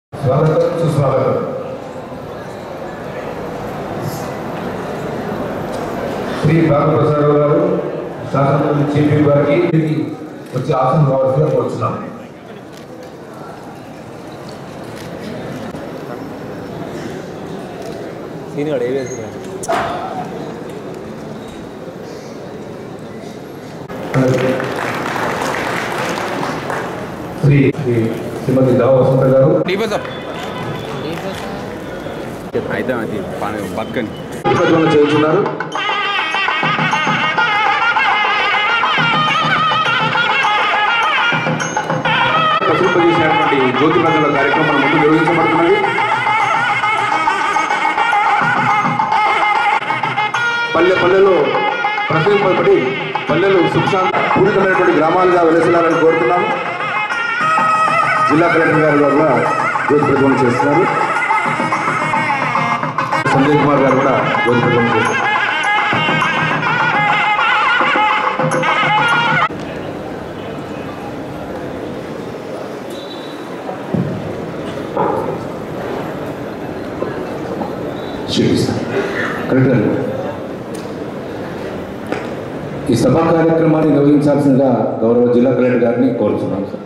స్వాగతం సుస్వాగతం శ్రీ బాలప్రసాదరావు గారు శాసనసభ చీఫ్ గారికి తిరిగి వచ్చి ఆసనం కావాల్సిందిగా కోరుతున్నాం సీన్ కూడా ఏవేసి శ్రీ శ్రీ శ్రీమతి దావ వసంత గారు అయితే అది పని- బతకని ప్రజ్వలన చేస్తున్నారు ప్రసిద్ధించినటువంటి జ్యోతి ప్రజల కార్యక్రమం మన ముందు నిర్వహించబడుతున్నది పల్లె పల్లెలో ప్రసిద్ధింపబడి పల్లెలు సుఖశాంత పూరితమైనటువంటి గ్రామాలుగా వెలసిల్లాలని కోరుతున్నాము జిల్లా కలెక్టర్ గారు కూడా జ్యోతి ప్రజ్వలన చేస్తున్నారు సంజయ్ కుమార్ గారు కూడా జ్యోతి ప్రజ్వలన చేస్తున్నారు చూపిస్తాను కరెక్ట్ అండి ఈ సభా కార్యక్రమాన్ని నిర్వహించాల్సిందిగా గౌరవ జిల్లా కలెక్టర్ గారిని కోరుతున్నాం సార్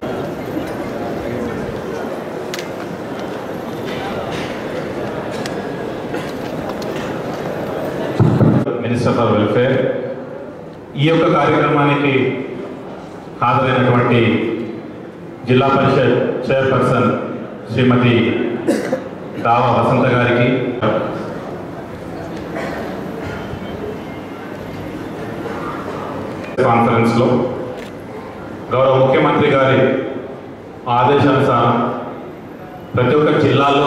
మినిస్టర్ ఫర్ వెల్ఫేర్ ఈ యొక్క కార్యక్రమానికి హాజరైనటువంటి జిల్లా పరిషత్ చైర్పర్సన్ శ్రీమతి దావా వసంత గారికి కాన్ఫరెన్స్లో గౌరవ ముఖ్యమంత్రి గారి ఆదేశానుసారం ప్రతి ఒక్క జిల్లాలో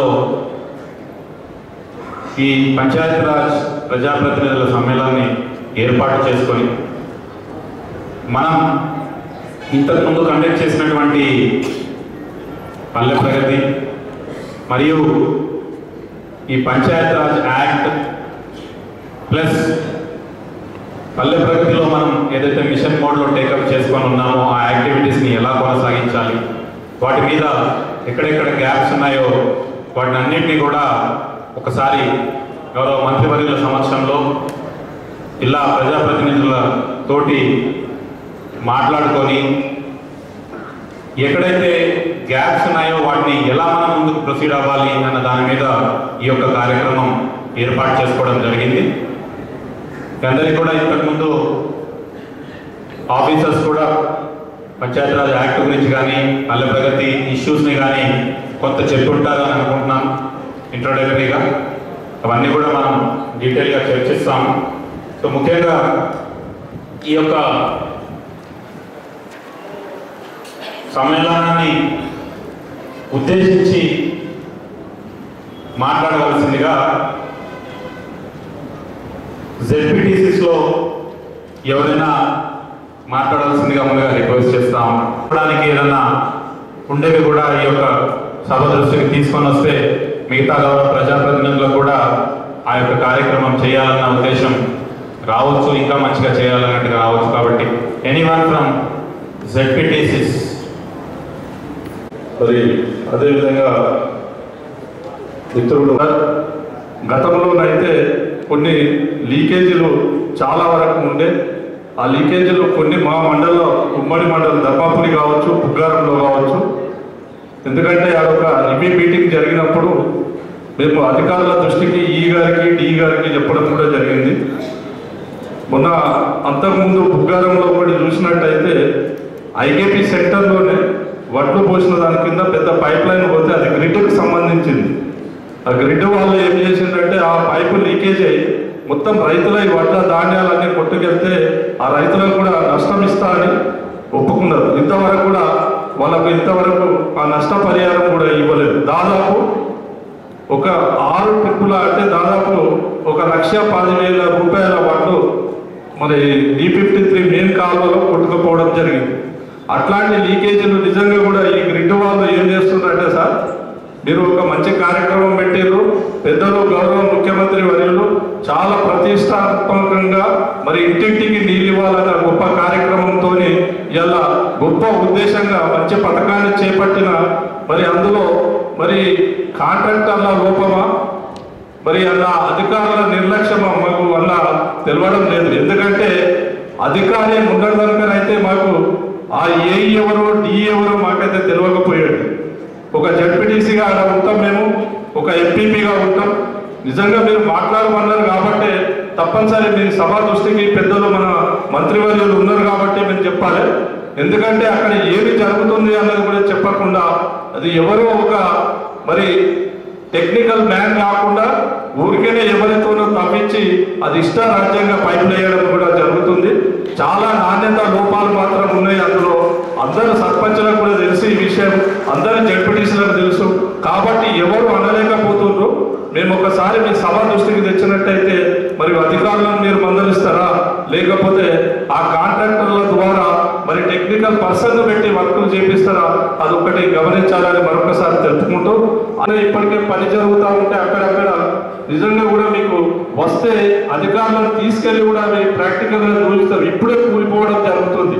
ఈ పంచాయతీరాజ్ ప్రజాప్రతినిధుల సమ్మేళనాన్ని ఏర్పాటు చేసుకొని మనం ఇంతకుముందు కండక్ట్ చేసినటువంటి పల్లె ప్రగతి మరియు ఈ పంచాయతీరాజ్ యాక్ట్ ప్లస్ పల్లె ప్రగతిలో మనం ఏదైతే మిషన్ మోడ్లో టేకప్ చేసుకొని ఉన్నామో ఆ యాక్టివిటీస్ని ఎలా కొనసాగించాలి వాటి మీద ఎక్కడెక్కడ గ్యాప్స్ ఉన్నాయో వాటిని అన్నింటినీ కూడా ఒకసారి గౌరవ మంత్రివర్యుల సమక్షంలో జిల్లా ప్రజాప్రతినిధుల తోటి మాట్లాడుకొని ఎక్కడైతే గ్యాప్స్ ఉన్నాయో వాటిని ఎలా మనం ముందుకు ప్రొసీడ్ అవ్వాలి అన్న దాని మీద ఈ యొక్క కార్యక్రమం ఏర్పాటు చేసుకోవడం జరిగింది అందరికీ కూడా ఇంతకుముందు ఆఫీసర్స్ కూడా పంచాయతీరాజ్ యాక్ట్ గురించి కానీ పల్లె ప్రగతి ఇష్యూస్ని కానీ కొంత చెప్పుంటారని అనుకుంటున్నాం ఇంట్రొడక్టరీగా అవన్నీ కూడా మనం డీటెయిల్గా చర్చిస్తాము సో ముఖ్యంగా ఈ యొక్క సమ్మేళనాన్ని ఉద్దేశించి మాట్లాడవలసిందిగా జెడ్పీటీసీస్లో ఎవరైనా మాట్లాడాల్సిందిగా ముందుగా రిక్వెస్ట్ చేస్తాం చెప్పడానికి ఏదైనా ఉండేవి కూడా ఈ యొక్క సభ దృష్టికి తీసుకొని వస్తే మిగతా గౌరవ ప్రజాప్రతినిధులకు కూడా ఆ యొక్క కార్యక్రమం చేయాలన్న ఉద్దేశం రావచ్చు ఇంకా మంచిగా చేయాలన్నట్టుగా రావచ్చు కాబట్టి ఎనీ వన్ ఫ్రమ్ జెడ్పీటీసీస్ మరి అదేవిధంగా మిత్రులు గతంలోనైతే కొన్ని లీకేజీలు చాలా వరకు ఉండే ఆ లీకేజీలు కొన్ని మా మండలంలో ఉమ్మడి మండలం ధర్మాపురి కావచ్చు బుగ్గారంలో కావచ్చు ఎందుకంటే అదొక రివ్యూ మీటింగ్ జరిగినప్పుడు మేము అధికారుల దృష్టికి ఈ గారికి డి గారికి చెప్పడం కూడా జరిగింది మొన్న అంతకుముందు బుగ్గారంలో ఒకటి చూసినట్టయితే ఐకేపీ సెక్టర్లోనే వడ్లు పోసిన దాని కింద పెద్ద పైప్ లైన్ పోతే అది గ్రిడ్కి సంబంధించింది ఆ గ్రిడ్ వాళ్ళు ఏం చేసిందంటే ఆ పైపు లీకేజ్ అయ్యి మొత్తం రైతుల ఈ వడ్ల ధాన్యాలన్నీ కొట్టుకెళ్తే ఆ రైతులకు కూడా నష్టం ఇస్తా అని ఒప్పుకున్నారు ఇంతవరకు కూడా వాళ్ళకు ఇంతవరకు ఆ నష్టపరిహారం కూడా ఇవ్వలేదు దాదాపు ఒక ఆరు ట్రిప్పుల అంటే దాదాపు ఒక లక్ష పదివేల రూపాయల వడ్లు మరి డి ఫిఫ్టీ త్రీ మెయిన్ కాలువలో కొట్టుకుపోవడం జరిగింది అట్లాంటి లీకేజీలు నిజంగా కూడా ఈ గ్రిడ్ వాళ్ళు ఏం చేస్తున్నారంటే సార్ మీరు ఒక మంచి కార్యక్రమం పెట్టారు పెద్దలు గౌరవ ముఖ్యమంత్రి వర్యులు చాలా ప్రతిష్టాత్మకంగా మరి ఇంటింటికి నీళ్ళు ఇవ్వాలన్న గొప్ప కార్యక్రమంతో ఇలా గొప్ప ఉద్దేశంగా మంచి పథకాన్ని చేపట్టిన మరి అందులో మరి కాంట్రాక్టర్ల లోపమా మరి అలా అధికారుల నిర్లక్ష్యమా మాకు వల్ల తెలవడం లేదు ఎందుకంటే అధికారి ఉండడానికనైతే మాకు ఆ ఏ ఎవరో డి ఎవరో మాకైతే తెలియకపోయాడు ఒక జడ్పీటీసీగా అలా ఉంటాం మేము ఒక ఎంపీపీగా ఉంటాం నిజంగా మీరు మాట్లాడమన్నారు కాబట్టి తప్పనిసరి మీ సభా దృష్టికి పెద్దలు మన మంత్రివర్యులు ఉన్నారు కాబట్టి మేము చెప్పాలి ఎందుకంటే అక్కడ ఏమి జరుగుతుంది అన్నది కూడా చెప్పకుండా అది ఎవరో ఒక మరి టెక్నికల్ మ్యాన్ కాకుండా ఊరికేనే ఎవరితోనో తప్పించి అది ఇష్ట రాజ్యంగా పైపులు వేయడం కూడా జరుగుతుంది చాలా నాణ్యత లోపాలు మాత్రం ఉన్నాయి అందులో అందరు సర్పంచులకు కూడా తెలుసు ఈ విషయం అందరు జడ్పీటీసీలకు తెలుసు కాబట్టి ఎవరు అనలేకపోతుండ్రు మేము ఒకసారి మీ సభ దృష్టికి తెచ్చినట్టయితే మరి అధికారులను మీరు మందలిస్తారా లేకపోతే ఆ కాంట్రాక్టర్ల ద్వారా మరి టెక్నికల్ పర్సన్ పెట్టి వర్కులు చేపిస్తారా అదొకటి గమనించాలని మరొకసారి తెలుపుకుంటూ అదే ఇప్పటికే పని జరుగుతూ ఉంటే అక్కడక్కడ నిజంగా కూడా మీకు వస్తే అధికారులను తీసుకెళ్లి కూడా మీరు ప్రాక్టికల్గా చూపిస్తారు ఇప్పుడే కూలిపోవడం జరుగుతుంది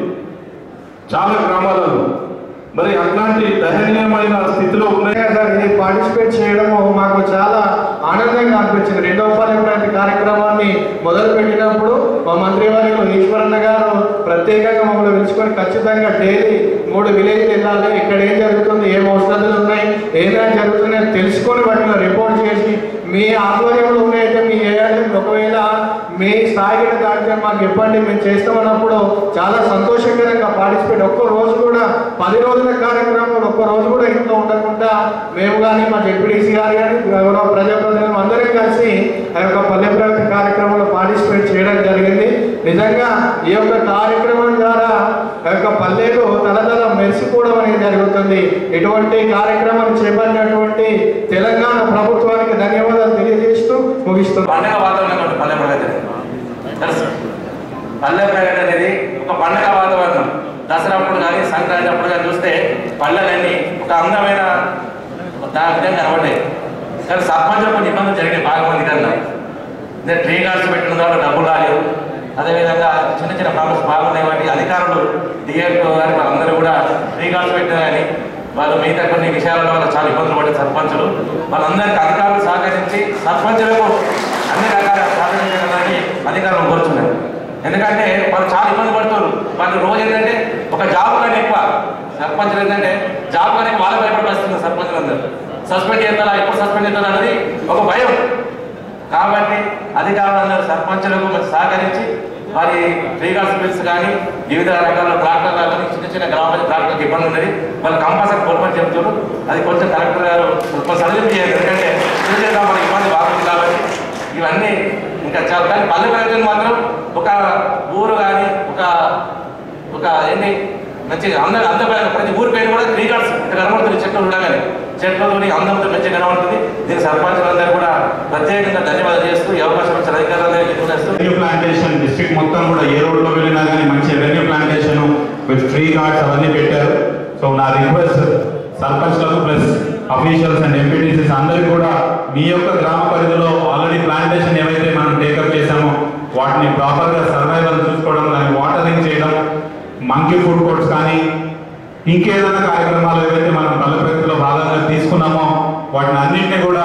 చాలా గ్రామాలలో మరి అట్లాంటి దయనీయమైన స్థితిలో ఉన్నాయి నిజంగా సార్ ఇది పార్టిసిపేట్ చేయడం మాకు చాలా ఆనందంగా అనిపించింది రెండవ పల్లె కార్యక్రమాన్ని మొదలు పెట్టినప్పుడు మా మంత్రి వారిలో ఈశ్వరన్న గారు ప్రత్యేకంగా మమ్మల్ని పిలుచుకొని ఖచ్చితంగా డైలీ మూడు విలేజ్లు వెళ్ళాలి ఇక్కడ ఏం జరుగుతుంది ఏం ఔషధాలు ఉన్నాయి ఏదైనా జరుగుతున్నాయో తెలుసుకొని వాటిని రిపోర్ట్ చేసి మీ ఆధ్వర్యంలో ఉన్నాయైతే మీ ఏరియాలో ఒకవేళ మీ స్థాయికి దాటితే మాకు చెప్పండి మేము చేస్తామన్నప్పుడు చాలా సంతోషకరంగా పార్టిసిపేట్ ఒక్క రోజు కూడా పది రోజుల కార్యక్రమంలో ఒక్క రోజు కూడా ఇంట్లో ఉండకుండా మేము కానీ మా జడ్పీడీసీ గారు కానీ గౌరవ ప్రజాప్రతినిధులు అందరం కలిసి ఆ యొక్క పల్లె ప్రగతి కార్యక్రమంలో పార్టిసిపేట్ చేయడం జరిగింది నిజంగా ఈ యొక్క కార్యక్రమం ద్వారా ఆ యొక్క పల్లెలు తలతల మెరిసిపోవడం అనేది జరుగుతుంది ఇటువంటి కార్యక్రమాన్ని చేపట్టినటువంటి తెలంగాణ ప్రభుత్వానికి ధన్యవాదాలు తెలియజేస్తూ ముగిస్తున్నాను పండగ వాతావరణం ఉంటుంది పల్లె ప్రగతి తెలుసు పల్లె ప్రగతి అనేది ఒక పండగ వాతావరణం దసరా అప్పుడు కానీ సంక్రాంతి అప్పుడు కానీ చూస్తే పల్లెలన్నీ ఒక అందమైన దాని విధంగా కనబడ్డాయి కానీ సర్పంచ్ కొన్ని ఇబ్బందులు జరిగాయి బాగా మంది కన్నా ఇదే ట్రీ గార్డ్స్ పెట్టిన ద్వారా డబ్బులు రాలేవు అదేవిధంగా చిన్న చిన్న ప్రాబ్లమ్స్ బాగున్నాయి వాటి అధికారులు డిఎల్ఓ గారి వాళ్ళందరూ కూడా ట్రీ గార్డ్స్ పెట్టిన కానీ వాళ్ళు మిగతా కొన్ని విషయాలలో వాళ్ళు చాలా ఇబ్బందులు పడే సర్పంచులు వాళ్ళందరికీ అధికారులు సహకరించి సర్పంచులకు అన్ని రకాల సహకరించాలని అధికారులు కోరుతున్నారు ఎందుకంటే వాళ్ళు చాలా ఇబ్బంది పడుతున్నారు వాళ్ళు రోజు ఏంటంటే ఒక జాబ్ కంటే ఎక్కువ సర్పంచులు ఏంటంటే జాబ్ కంటే వాళ్ళ భయపడి వస్తుంది సర్పంచులు అందరూ సస్పెండ్ చేస్తారా ఎప్పుడు సస్పెండ్ చేస్తారా అనేది ఒక భయం కాబట్టి అధికారులందరూ సర్పంచులకు మరి సహకరించి వారి లీగల్ బిల్స్ కానీ వివిధ రకాల ట్రాక్టర్లు కానీ చిన్న చిన్న గ్రామ పంచాయతీ ట్రాక్టర్కి ఇబ్బంది ఉన్నది వాళ్ళు కంపల్సరీ కోల్పని చెప్తారు అది కొంచెం కలెక్టర్ గారు కొంచెం సడలింపు చేయాలి ఎందుకంటే చిన్న చిన్న మనకి ఇబ్బంది బాగుంది కాబట్టి ఇవన్నీ ఇంకా చాలా కానీ పల్లె ప్రజలు మాత్రం ఒక ఊరు కానీ ఒక ఒక ఏంటి మంచి అందరూ అందమైన ప్రతి ఊరి పేరు కూడా త్రీ గార్డ్స్ కనబడుతుంది చెట్లు ఉండగానే చెట్లతోని అందంతో మంచిగా కనబడుతుంది దీని సర్పంచులందరూ కూడా ప్రత్యేకంగా ధన్యవాదాలు చేస్తూ ఈ అవకాశం ఇచ్చిన అధికారులందరికీ చేస్తూ రెవెన్యూ ప్లాంటేషన్ డిస్ట్రిక్ట్ మొత్తం కూడా ఏ రోడ్లో వెళ్ళినా కానీ మంచి revenue plantation with tree guards అవన్నీ పెట్టారు సో నా రిక్వెస్ట్ సర్పంచ్లకు ప్లస్ అఫీషియల్స్ అండ్ ఎంపీటీసీస్ అందరికీ కూడా మీ యొక్క గ్రామ పరిధిలో ఆల్రెడీ ప్లాంటేషన్ ఏవైతే మనం టేకప్ చేశామో వాటిని ప్రాపర్గా సర్వైవల్ చూసుకోవడం దాన్ని వాటరింగ్ చేయడం మంకీ ఫుడ్ కోర్ట్స్ కానీ ఇంకేదైనా కార్యక్రమాలు ఏవైతే మనం పల్లె ప్రగతిలో భాగంగా తీసుకున్నామో వాటిని అన్నింటినీ కూడా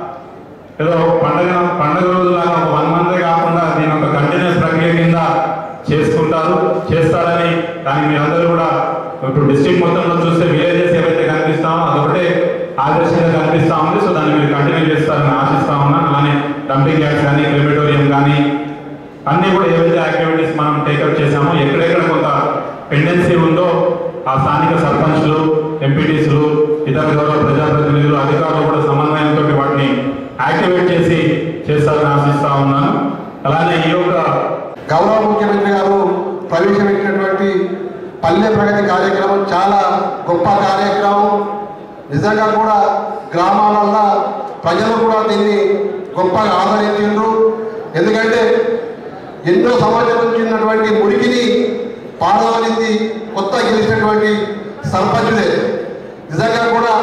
ఏదో పండగ పండగ రోజులాగా ఒక వన్ మంతే కాకుండా దీని ఒక కంటిన్యూస్ ప్రక్రియ కింద చేసుకుంటారు చేస్తారని కానీ మీరందరూ కూడా ఇప్పుడు డిస్ట్రిక్ట్ మొత్తంలో చూస్తే విలేజెస్ ఏవైతే కనిపిస్తామో అదొకటే ఆదర్శంగా కనిపిస్తా ఉంది సో దాన్ని మీరు కంటిన్యూ చేస్తారని ఆశిస్తా ఉన్నాను అలానే డంపింగ్ యార్డ్స్ కానీ క్రిమిటోరియం కానీ అన్ని కూడా ఏవైతే యాక్టివిటీస్ మనం టేకప్ చేశామో ఎక్కడెక్కడ కొంత పెండెన్సీ ఉందో ఆ స్థానిక సర్పంచ్లు ఎంపీటీసులు ఇతర గౌరవ ప్రజాప్రతినిధులు అధికారులు కూడా సమన్వయంతో వాటిని యాక్టివేట్ చేసి చేస్తారని ఆశిస్తా ఉన్నాను అలానే ఈ యొక్క గౌరవ ముఖ్యమంత్రి గారు ప్రవేశపెట్టినటువంటి పల్లె ప్రగతి కార్యక్రమం చాలా గొప్ప కార్యక్రమం నిజంగా కూడా గ్రామాలల్లో ప్రజలు కూడా దీన్ని గొప్పగా ఆదరించిండ్రు ఎందుకంటే ఎన్నో సంవత్సరాల నుంచి ఉన్నటువంటి మురికిని పాడవలింది కొత్త గెలిచినటువంటి సర్పంచులే నిజంగా కూడా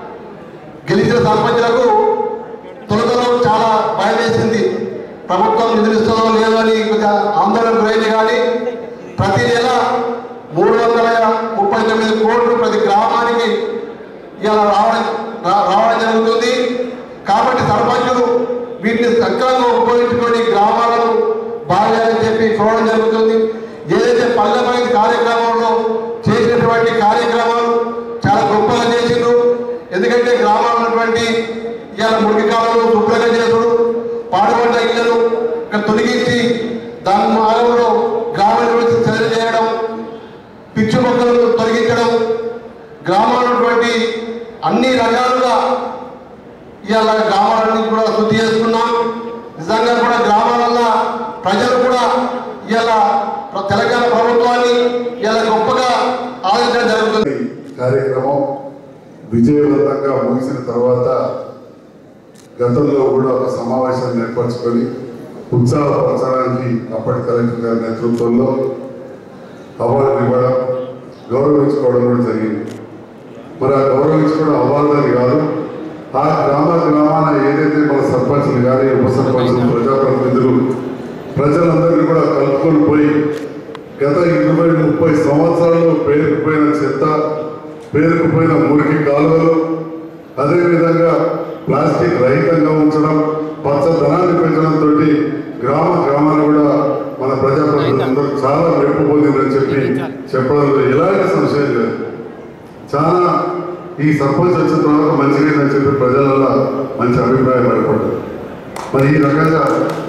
గెలిచిన సర్పంచులకు తొలతలో చాలా భయం వేసింది ప్రభుత్వం నిధులిస్తుందో లేదో అని కొంచెం ఆందోళన గురైంది కానీ ప్రతి నెల మూడు వందల ముప్పై నలభై తొమ్మిది కోట్లు ప్రతి గ్రామానికి ఇలా రావడం రా- రావడం జరుగుతుంది కాబట్టి సర్పంచులు వీటిని సక్రమంగా ఉపయోగించుకొని గ్రామాలను బాగాలని చెప్పి చూడడం జరుగుతుంది ఏదైతే పల్లె ప్రగతి కార్యక్రమంలో చేసినటువంటి కార్యక్రమాలు చాలా గొప్పగా చేసిండ్రు ఎందుకంటే గ్రామాల్లో ఉన్నటువంటి ఇవాళ మురికి కాలంలో శుభ్రంగా చేసుడు పాడుపడ్డ ఇళ్లను ఇక్కడ తొలగించి దాని మార్గంలో గ్రామీణ వ్యవస్థ చర్య చేయడం పిచ్చు మొక్కలను తొలగించడం గ్రామాల్లో ఉన్నటువంటి అన్ని రకాలుగా ఇవాళ గ్రామాలన్నీ కూడా శుద్ధి చేసుకున్నాం నిజంగా కూడా గ్రామాలల్లో ప్రజలు కూడా ఇవాళ ప్ర- తెలంగాణ ప్రభుత్వాన్ని ఇవాళ గొప్పగా ఆదరించడం జరుగుతుంది కార్యక్రమం విజయవంతంగా ముగిసిన తర్వాత గతంలో కూడా ఒక సమావేశాన్ని ఏర్పరచుకొని ఉత్సాహపరచడానికి అప్పటి కలెక్టర్ గారి నేతృత్వంలో అవార్డు ఇవ్వడం గౌరవించుకోవడం కూడా జరిగింది మరి ఆ గౌరవించుకోవడం అవార్డు అని కాదు ఆ గ్రామ గ్రామాన ఏదైతే మన సర్పంచులు కానీ ఉప సర్పంచులు ప్రజాప్రతినిధులు ప్రజలందరినీ కూడా కలుపుకొని పోయి గత ఇరవై ముప్పై సంవత్సరాల్లో పేరుకుపోయిన చెత్త పేరుకుపోయిన మురికి కాలువలు అదేవిధంగా ప్లాస్టిక్ రహితంగా ఉంచడం పచ్చదనాన్ని పెంచడంతో గ్రామ గ్రామాలు కూడా మన ప్రజాప్రతినిధులందరూ చాలా మెప్పు పొందిందని చెప్పి చెప్పడంలో ఎలాంటి సంశయం లేదు చాలా ఈ సర్పంచ్ వచ్చిన తర్వాత మంచిగా అని చెప్పి ప్రజలలో మంచి అభిప్రాయం ఏర్పడ్డది మరి ఈ రకంగా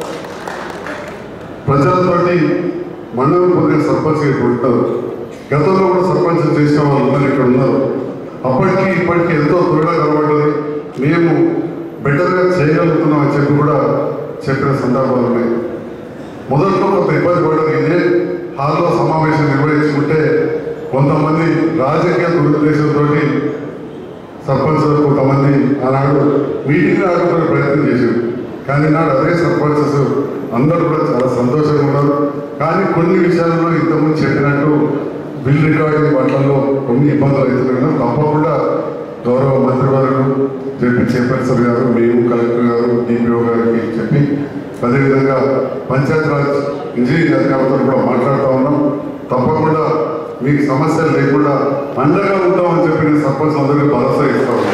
ప్రజలతోటి మండలం పొందిన సర్పంచ్ ఇక్కడ ఉంటారు గతంలో కూడా సర్పంచ్ చేసిన వాళ్ళు ఉన్నారు ఇక్కడ ఉన్నారు అప్పటికి ఇప్పటికి ఎంతో త్వరగా కనబడ్డది మేము బెటర్గా చేయగలుగుతున్నాం అని చెప్పి కూడా చెప్పిన సందర్భాలు ఉన్నాయి మొదట్లో కొంత ఇబ్బంది పడ్డది ఇదే హాల్లో సమావేశం నిర్వహించుకుంటే కొంతమంది రాజకీయ దురుద్దేశంతో సర్పంచులు కొంతమంది ఆనాడు మీటింగ్ ఆడుకునే ప్రయత్నం చేశారు కానీ నాడు అదే సర్పంచెస్ అందరూ కూడా చాలా సంతోషంగా ఉన్నారు కానీ కొన్ని విషయాల్లో ఇంతకుముందు చెప్పినట్టు బిల్ రికార్డింగ్ వాటిల్లో కొన్ని ఇబ్బందులు అవుతున్నాయి తప్పకుండా గౌరవ మంత్రివర్గం చెప్పి చైర్పర్సన్ గారు మేము కలెక్టర్ గారు డిపిఓ గారికి చెప్పి అదేవిధంగా పంచాయతీరాజ్ ఇంజనీరింగ్ అధికారులతో కూడా మాట్లాడుతూ ఉన్నాం తప్పకుండా మీకు సమస్యలు లేకుండా అండగా ఉంటామని చెప్పి నేను సర్పంచ్ అందరికీ భరోసా ఇస్తా ఉన్నాను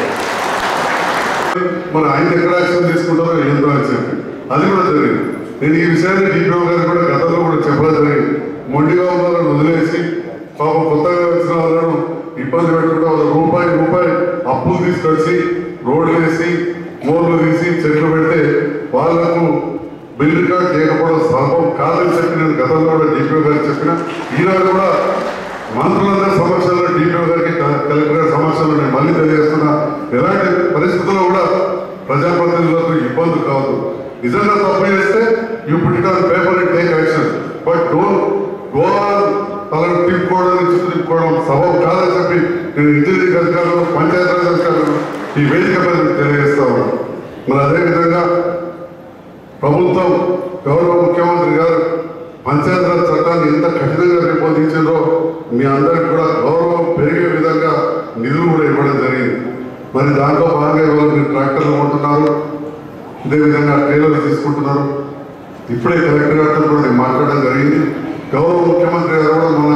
మరి ఆయన ఎక్కడ యాక్షన్ తీసుకుంటారో ఏంటో అని చెప్పి అది కూడా జరిగింది నేను ఈ విషయాన్ని డిపిఓ గారు కూడా గతంలో కూడా చెప్పడం జరిగింది మొండిగా ఉన్న వాళ్ళని వదిలేసి పాపం కొత్తగా వచ్చిన వాళ్ళను ఇబ్బంది పెట్టుకుంటే వాళ్ళ రూపాయి రూపాయి అప్పులు తీసుకొచ్చి రోడ్లు వేసి మోర్లు తీసి చెట్లు పెడితే వాళ్లకు బిల్ రికార్డ్ చేయకపోవడం సంభవం కాదని చెప్పి నేను గతంలో కూడా డిపిఓ గారికి చెప్పిన ఈనాడు కూడా మంత్రులందరి సమక్షంలో డిపిఓ గారికి క- కలెక్టర్ గారి సమక్షంలో నేను మళ్ళీ తెలియజేస్తున్నా ఎలాంటి పరిస్థితుల్లో కూడా ప్రజాప్రతినిధులకు ఇబ్బంది కాదు నిజంగా తప్పు చేస్తే you put it on paper and take action but don't go on తలను తిప్పుకోవడం చుట్టూ తిప్పుకోవడం సబబు కాదని చెప్పి నేను ఇంజనీరింగ్ అధికారులు పంచాయతీరాజ్ అధికారులు ఈ వేదిక మీద మీకు తెలియజేస్తా ఉన్నాను మరి అదేవిధంగా ప్రభుత్వం గౌరవ ముఖ్యమంత్రి గారు పంచాయతీరాజ్ చట్టాన్ని ఎంత కఠినంగా రూపొందించిందో మీ అందరికి కూడా గౌరవం పెరిగే విధంగా నిధులు కూడా ఇవ్వడం జరిగింది మరి దాంట్లో భాగంగా ఇవాళ మీరు ట్రాక్టర్లు కొంటున్నారు అదేవిధంగా ట్రైలర్లు తీసుకుంటున్నారు ఇప్పుడే కలెక్టర్ గారితో కూడా నేను మాట్లాడడం జరిగింది గౌరవ ముఖ్యమంత్రి గారు కూడా మొన్న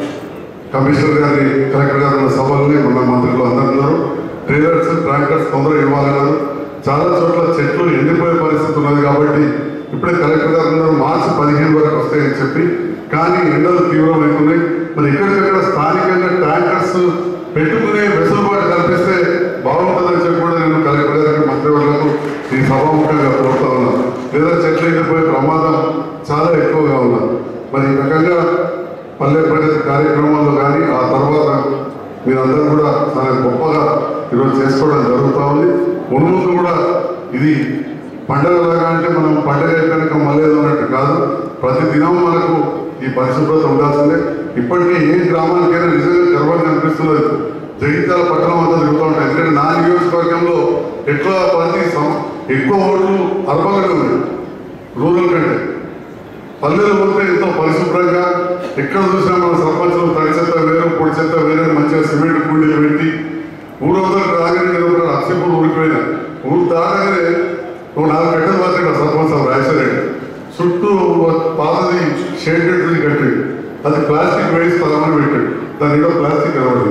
కమిషనర్ గారి కలెక్టర్ గారు ఉన్న సభల్ని మొన్న మంత్రులు అందరు ఉన్నారు ట్రైలర్స్ ట్రాక్టర్స్ తొందరగా ఇవ్వాలన్నారు చాలా చోట్ల చెట్లు ఎండిపోయే పరిస్థితి ఉన్నది కాబట్టి ఇప్పుడే కలెక్టర్ గారు ఉన్నారు మార్చి పదిహేను వరకు వస్తాయని చెప్పి కానీ ఎండలు తీవ్రమవుతున్నాయి మరి ఎక్కడికక్కడ స్థానికంగా ట్యాంకర్స్ పెట్టుకునే వెసులుబాటు కల్పిస్తే బాగుంటుందని చెప్పి కూడా నేను కలెక్టర్ గారికి మంత్రివర్లకు ఈ సభాముఖంగా కోరుతా ఉన్నాను లేదా చెట్లు ఎండిపోయే ప్రమాదం చాలా ఎక్కువగా ఉన్నది మరి ఈ రకంగా పల్లె ప్రగతి కార్యక్రమాల్లో కానీ ఆ తర్వాత మీరందరూ కూడా చాలా గొప్పగా ఈరోజు చేసుకోవడం జరుగుతూ ఉంది మున్ముందు కూడా ఇది పండగలాగా అంటే మనం పండగ అయిపోయాక మళ్ళీ ఏదో అన్నట్టు కాదు ప్రతి దినం మనకు ఈ పరిశుభ్రత ఉండాల్సిందే ఇప్పటికే ఏ గ్రామానికైనా నిజంగా గర్వంగా అనిపిస్తున్నది జగిత్యాల పట్టణం అంతా తిరుగుతూ ఉంటాయి ఎందుకంటే నా నియోజకవర్గంలో ఎక్కువ మంది సమ- ఎక్కువ ఓట్లు అర్బన్గా ఉన్నాయి రూరల్ కంటే పల్లెలు పోతే ఎంతో పరిశుభ్రంగా ఎక్కడ చూసినా మన సర్పంచులు తడి చెత్త వేరు పొడి చెత్త వేరే మంచిగా సిమెంట్ కుండీలు పెట్టి ఊరవతలకు రాగానే నేను ఒక అక్షపూర్ ఊరికిపోయినా ఊరు దాటగానే ఒక నాలుగు గంటలు మాత్రం సర్పంచ్ సార్ రాజశేఖర్ చుట్టూ ఒక పాతది షేడ్ కట్టి కట్టి అది ప్లాస్టిక్ వేసి పదమని పెట్టాడు దాని ఏదో ప్లాస్టిక్ కనబడదు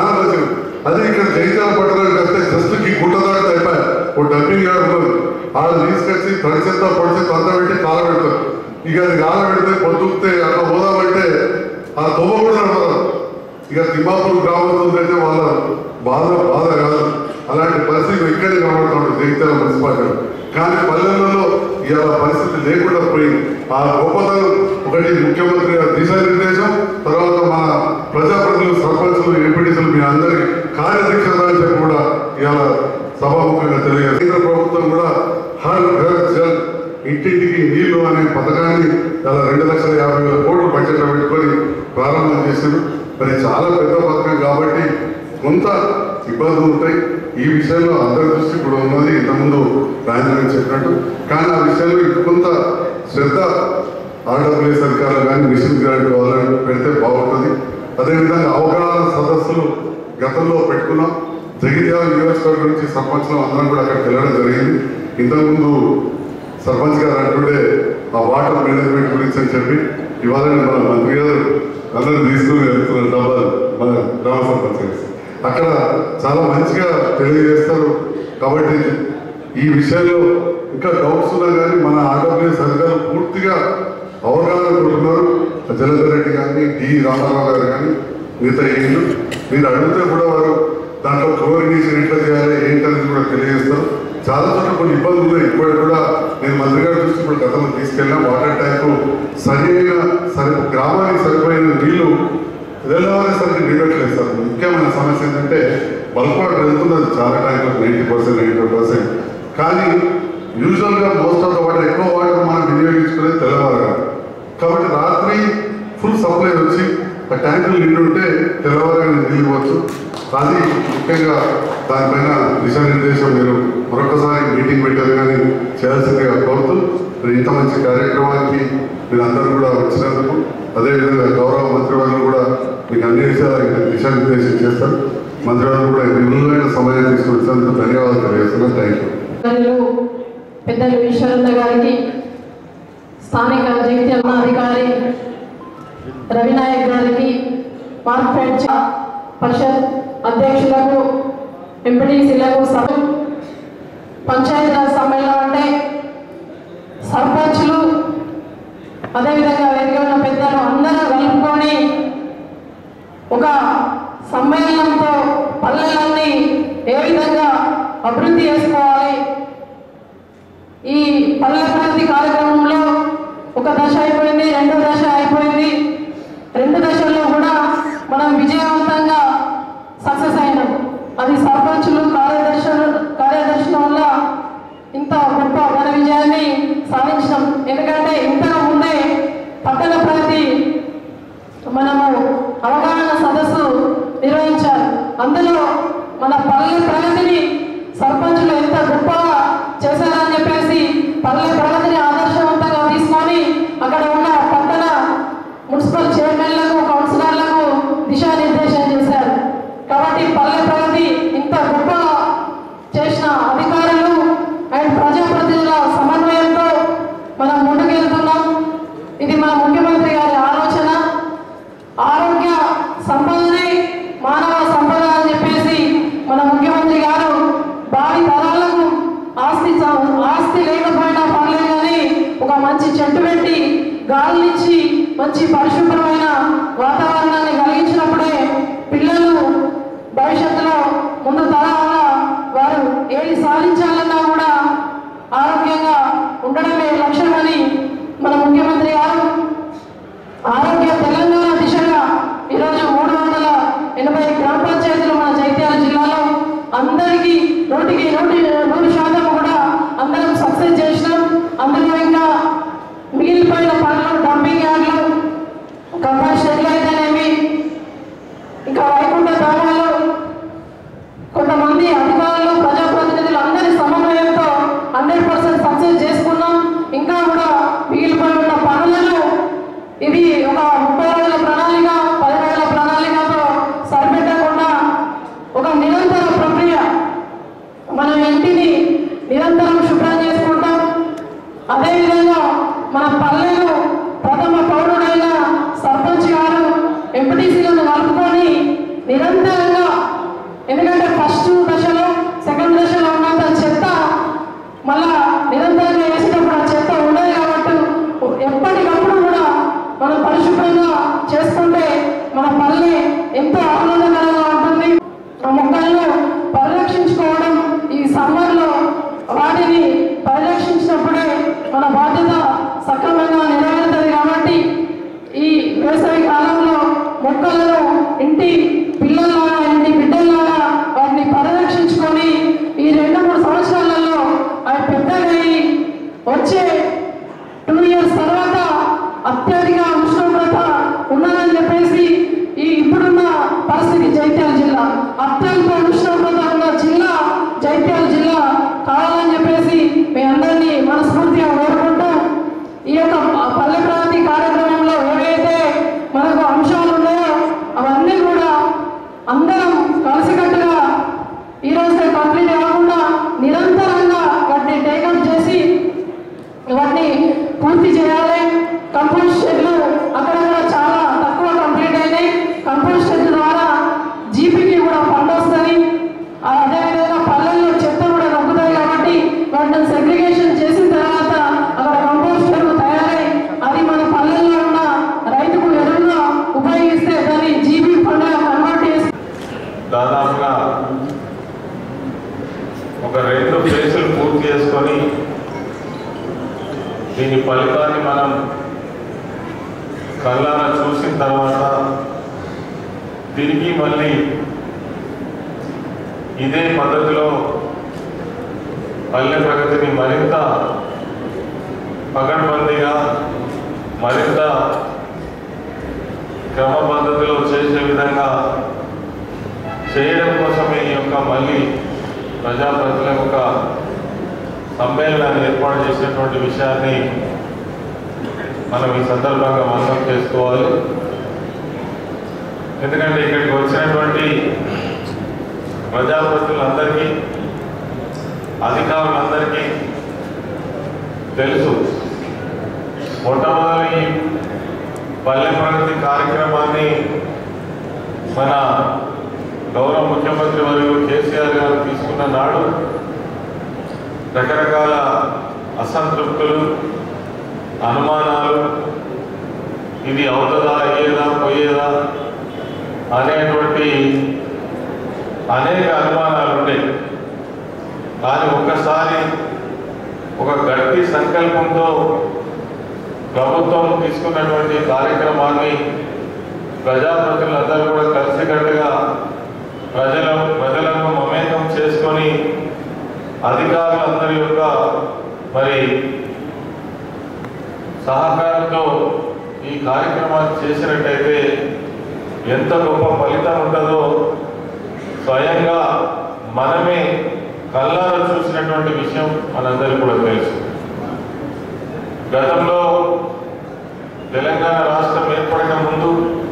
చాలా మంచిది అదే ఇక్కడ జైతాల పట్టణానికి వస్తే జస్ట్ ఈ గుట్ట దాటితే అయిపోయి ఓ డబ్బింగ్ యార్డ్ ఉన్నది ఆడ తీసుకొచ్చి తడిచెత్త పొడిచెత్త అంతా పెట్టి కాల పెడతారు ఇక అది కాల పెడితే పొద్దుతే అట్లా పోదామంటే ఆ తొమ్మ కూడా నడవదు ఇక తిమ్మాపూర్ గ్రామంలో అయితే వాళ్ళ బాధ బాధ కాదు అలాంటి పరిస్థితి ఇక్కడే కనబడుతుంది జగిత్యాల మున్సిపాలిటీ కానీ పల్లెలలో ఇవాళ పరిస్థితి లేకుండా పోయింది ఆ గొప్పతనం ఒకటి ముఖ్యమంత్రి గారి దిశానిర్దేశం తర్వాత మన ప్రజాప్రతినిధులు సర్పంచులు ఎంపీటీసులు మీ అందరి కార్యదీక్షత అని చెప్పి కూడా ఇవాళ సభాముఖంగా తెలియజేస్తారు కేంద్ర ప్రభుత్వం కూడా హర్ ఘర్ జల్ ఇంటింటికి నీళ్లు అనే పథకాన్ని ఇలా రెండు లక్షల యాభై వేల కోట్లు బడ్జెట్లో పెట్టుకొని ప్రారంభం చేశారు మరి చాలా పెద్ద పథకం కాబట్టి కొంత ఇబ్బందులు ఉంటాయి ఈ విషయంలో అందరి దృష్టి కూడా ఉన్నది ఇంతకుముందు రాజధాని చెప్పినట్టు కానీ ఆ విషయంలో కొంత శ్రద్ధ ఆర్డబ్ల్యూఎస్ అధికారులు కానీ మిషన్ గ్రాంట్ వాళ్ళని పెడితే బాగుంటుంది అదేవిధంగా అవగాహన సదస్సులు గతంలో పెట్టుకున్నాం జగిత్యాల నియోజకవర్గం నుంచి సర్పంచ్లు అందరం కూడా అక్కడికి వెళ్ళడం జరిగింది ఇంతకుముందు సర్పంచ్ గారు అంటుండే ఆ వాటర్ మేనేజ్మెంట్ గురించి అని చెప్పి ఇవాళ మన మంత్రి గారు అందరూ తీసుకుని వెళ్తున్నారు డబ్బాలు మన గ్రామ సర్పంచ్ గారు అక్కడ చాలా మంచిగా తెలియజేస్తారు కాబట్టి ఈ విషయంలో ఇంకా డౌట్స్ ఉన్నా కానీ మన ఆంధ్రప్రదేశ్ అధికారులు పూర్తిగా అవగాహన ఉంటున్నారు జలధర్ రెడ్డి కానీ డి రామారావు గారు కానీ మిగతా ఏళ్ళు మీరు అడిగితే కూడా వారు దాంట్లో క్లోరినేషన్ ఎట్లా చేయాలి ఏంటనేది కూడా తెలియజేస్తారు చాలా చోట్ల కొన్ని ఇబ్బందులు ఉన్నాయి ఇప్పటికి కూడా నేను మంత్రి గారి దృష్టి ఇప్పుడు గతంలో తీసుకెళ్ళిన వాటర్ ట్యాంకు సరైన సరి గ్రామానికి సరిపోయిన నీళ్లు వెళ్ళవలసరికి నీడట్లేదు సార్ ముఖ్యమైన సమస్య ఏంటంటే బల్క్ వాటర్ వెళ్తున్నది చాలా ట్యాంకులు నైంటీ పర్సెంట్ నైంటీ పర్సెంట్ కానీ యూజువల్గా మోస్ట్ ఆఫ్ ద వాటర్ ఎక్కువ వాటర్ మనం వినియోగించుకునేది తెల్లవారు కాబట్టి రాత్రి ఫుల్ సప్లై వచ్చి ఆ ట్యాంకులు నిండుంటే తెల్లవారుగా నీళ్ళు ఇవ్వచ్చు అది ముఖ్యంగా దానిపైన దిశానిర్దేశం మీరు మరొకసారి మీటింగ్ పెట్టారు కానీ చేయాల్సిందిగా కోరుతూ మరి ఇంత మంచి కార్యక్రమానికి మీరందరూ కూడా వచ్చినందుకు అదేవిధంగా గౌరవ మంత్రివర్గం కూడా మీకు అన్ని విషయాలు దిశానిర్దేశం చేస్తారు మంత్రివర్గం కూడా విలువైన సమయం తీసుకొచ్చినందుకు ధన్యవాదాలు తెలియజేస్తున్నాను థ్యాంక్ యూ పెద్దలు పెద్దలు ఈశ్వరన్న గారికి స్థానిక జగిత్యాల అధికారి రవినాయక్ గారికి మార్కెట్ చ- పరిషత్ అధ్యక్షులకు ఎంపీటీసీలకు సభ పంచాయతీరాజ్ సమ్మేళనం అంటే సర్పంచులు అదేవిధంగా వేదిక ఉన్న పెద్దలు అందరూ కలుపుకొని ఒక సమ్మేళనంతో పల్లెలన్నీ ఏ విధంగా అభివృద్ధి చేసుకోవాలి ఈ పల్లె ప్రగతి కార్యక్రమంలో ఒక దశ అయిపోయింది రెండో దశ అయిపోయింది రెండు దశల్లో కూడా మనం విజయవంతంగా సక్సెస్ అయినాం అది సర్పంచులు కార్యదర్శులు కార్యదర్శుల వల్ల ఇంత గొప్ప ఘన విజయాన్ని సాధించినాం ఎందుకంటే ఇంతకు ముందే పట్టణ ప్రగతి మనము అవగాహన సదస్సు నిర్వహించాలి అందులో మన పల్లె ప్రగతిని సర్పంచులు ఎంత గొప్పగా చేశారని చెప్పేసి పల్లె ప్రగతిని ఆదర్శవంతంగా తీసుకొని అక్కడ ఉన్న పట్టణ మున్సిపల్ చైర్మన్లకు కౌన్సిలర్లకు దిశానిర్దేశం చేశారు కాబట్టి పల్లె ప్రగతి ఇంత గొప్పగా చేసిన అధికారులు అండ్ ప్రజాప్రతినిధుల సమన్వయంతో మనం ముందుకెళ్తున్నాం ఇది మన ముఖ్యమంత్రి గారి ఆలోచన ఆరోగ్య సంపదనే మానవ సంపద అని చెప్పేసి మన ముఖ్యమంత్రి గారు భావి తరాలకు ఆస్తి చ- ఆస్తి లేకపోయినా పర్లేదు కానీ ఒక మంచి చెట్టు పెట్టి గాలినిచ్చి మంచి పరిశుభ్రమైన వాతావరణాన్ని కలిగించినప్పుడే పిల్లలు భవిష్యత్తులో ముందు తరాల వారు ఏది సాధించాలన్నా కూడా ఆరోగ్యంగా ఉండడమే లక్ష్యమని మన ముఖ్యమంత్రి గారు ఆరోగ్య తెలంగాణ దిశగా ఈరోజు మూడు వందల ఎనభై గ్రామ పంచాయతీలు మన జైత్యాల జిల్లాలో అందరికీ నూటికి నూటి నూరు శాతం కూడా అందరం సక్సెస్ చేసినాం అందులో ఇంకా మిగిలిపోయిన పనులు డంపింగ్ యార్డ్లు కంపల్ షెడ్లు అయితేనేమి ఇంకా వైకుంఠ ధామాలు కొంతమంది అధికారులు ప్రజాప్రతినిధులు అందరి సమన్వయంతో హండ్రెడ్ పర్సెంట్ సక్సెస్ చేసుకున్నాం ఇంకా కూడా మిగిలిపోయి ఉన్న పనులను ఇది ఒక ముప్పై రోజుల ప్రణాళిక పది రోజుల ప్రణాళికతో సరిపెట్టకుండా ఒక నిరంతర ప్రక్రియ మనం ఇంటిని నిరంతరం శుభ్రం చేసుకుంటాం అదేవిధంగా మన పల్లెలు ప్రథమ పౌరుడైన సర్పంచ్ గారు ఎంపీటీసీలను కలుపుకొని నిరంతరంగా ఎందుకంటే ఫస్ట్ దశలో సెకండ్ దశలో ఉన్నంత చెత్త మళ్ళా నిరంతరంగా వేసేటప్పుడు ఆ చెత్త ఉండదు కాబట్టి ఎప్పటికప్పుడు కూడా మనం పరిశుభ్రంగా చేసుకుంటే మన పల్లె ఎంతో ఆహ్లాదకరంగా ఉంటుంది ఆ మొక్కలను పరిరక్షించుకోవడం ఈ సమ్మర్లో వాటిని పరిరక్షించినప్పుడే మన బాధ్యత సక్రమంగా నెరవేరుతుంది కాబట్టి ఈ వేసవి కాలంలో మొక్కలను ఇంటి పిల్లల్లాగా ఇంటి బిడ్డల్లాగా వాటిని పరిరక్షించుకొని ఈ రెండు మూడు సంవత్సరాలలో అవి పెద్దగయి వచ్చే టూ ఇయర్స్ తర్వాత అత్యధిక ఉష్ణోగ్రత ఉన్నదని చెప్పేసి ఈ ఇప్పుడున్న పరిస్థితి జైత్యాల జిల్లా అత్యంత ఉష్ణోగ్రత ఉన్న జిల్లా జైత్యాల జిల్లా కావాలని చెప్పేసి మీ అందరినీ మనస్ఫూర్తిగా కోరుకుంటూ ఈ యొక్క పల్లె ప్రాంతి కార్యక్రమంలో ఏవైతే మనకు అంశాలు ఉన్నాయో అవన్నీ కూడా అందరం కలిసికట్టుగా ఈ రోజే కంప్లీట్ కాకుండా నిరంతరంగా వాటిని టేకప్ చేసి వాటిని పూర్తి చేయాలి కంపోస్ట్ షెడ్లు అక్కడక్కడ చాలా తక్కువ కంప్లీట్ అయినాయి కంపోస్ట్ షెడ్ ద్వారా జీపీకి కూడా ఫండ్ వస్తుంది అదేవిధంగా పల్లెల్లో చెత్త కూడా నొక్కుతుంది కాబట్టి వాటిని సెగ్రిగేషన్ చేసిన తర్వాత అక్కడ కంపోస్ట్ ఎరువు తయారై అది మన పల్లెల్లో ఉన్న రైతుకు ఎరువుగా ఉపయోగిస్తే దాన్ని జీపీ ఫండ్గా కన్వర్ట్ చేసి దాదాపుగా ఒక రెండు ఫేజులు పూర్తి చేసుకొని దీని ఫలితాన్ని మనం కళ్ళారా చూసిన తర్వాత తిరిగి మళ్ళీ ఇదే పద్ధతిలో పల్లె ప్రగతిని మరింత పకడ్బందీగా మరింత క్రమ పద్ధతిలో చేసే విధంగా చేయడం కోసమే ఈ యొక్క మళ్ళీ ప్రజాప్రతినిధుల యొక్క సమ్మేళనాన్ని ఏర్పాటు చేసినటువంటి విషయాన్ని మనం ఈ సందర్భంగా మననం చేసుకోవాలి ఎందుకంటే ఇక్కడికి వచ్చినటువంటి ప్రజాప్రతినిధులందరికీ అధికారులందరికీ తెలుసు మొట్టమొదటి ఈ పల్లె ప్రగతి కార్యక్రమాన్ని మన గౌరవ ముఖ్యమంత్రి వర్యులు కేసీఆర్ గారు తీసుకున్న నాడు రకరకాల అసంతృప్తులు అనుమానాలు ఇది అవుతుందా అయ్యేదా పోయేదా అనేటువంటి అనేక అనుమానాలు ఉండేవి కానీ ఒక్కసారి ఒక గట్టి సంకల్పంతో ప్రభుత్వం తీసుకున్నటువంటి కార్యక్రమాన్ని ప్రజాప్రతినిధులందరూ కూడా కలిసికట్టుగా ప్రజల ప్రజలను మమేకం చేసుకొని అధికారులందరి యొక్క మరి సహకారంతో ఈ కార్యక్రమాన్ని చేసినట్టయితే ఎంత గొప్ప ఫలితం ఉంటుందో స్వయంగా మనమే కళ్ళారా చూసినటువంటి విషయం మనందరికీ కూడా తెలుసు గతంలో తెలంగాణ రాష్ట్రం ఏర్పడక ముందు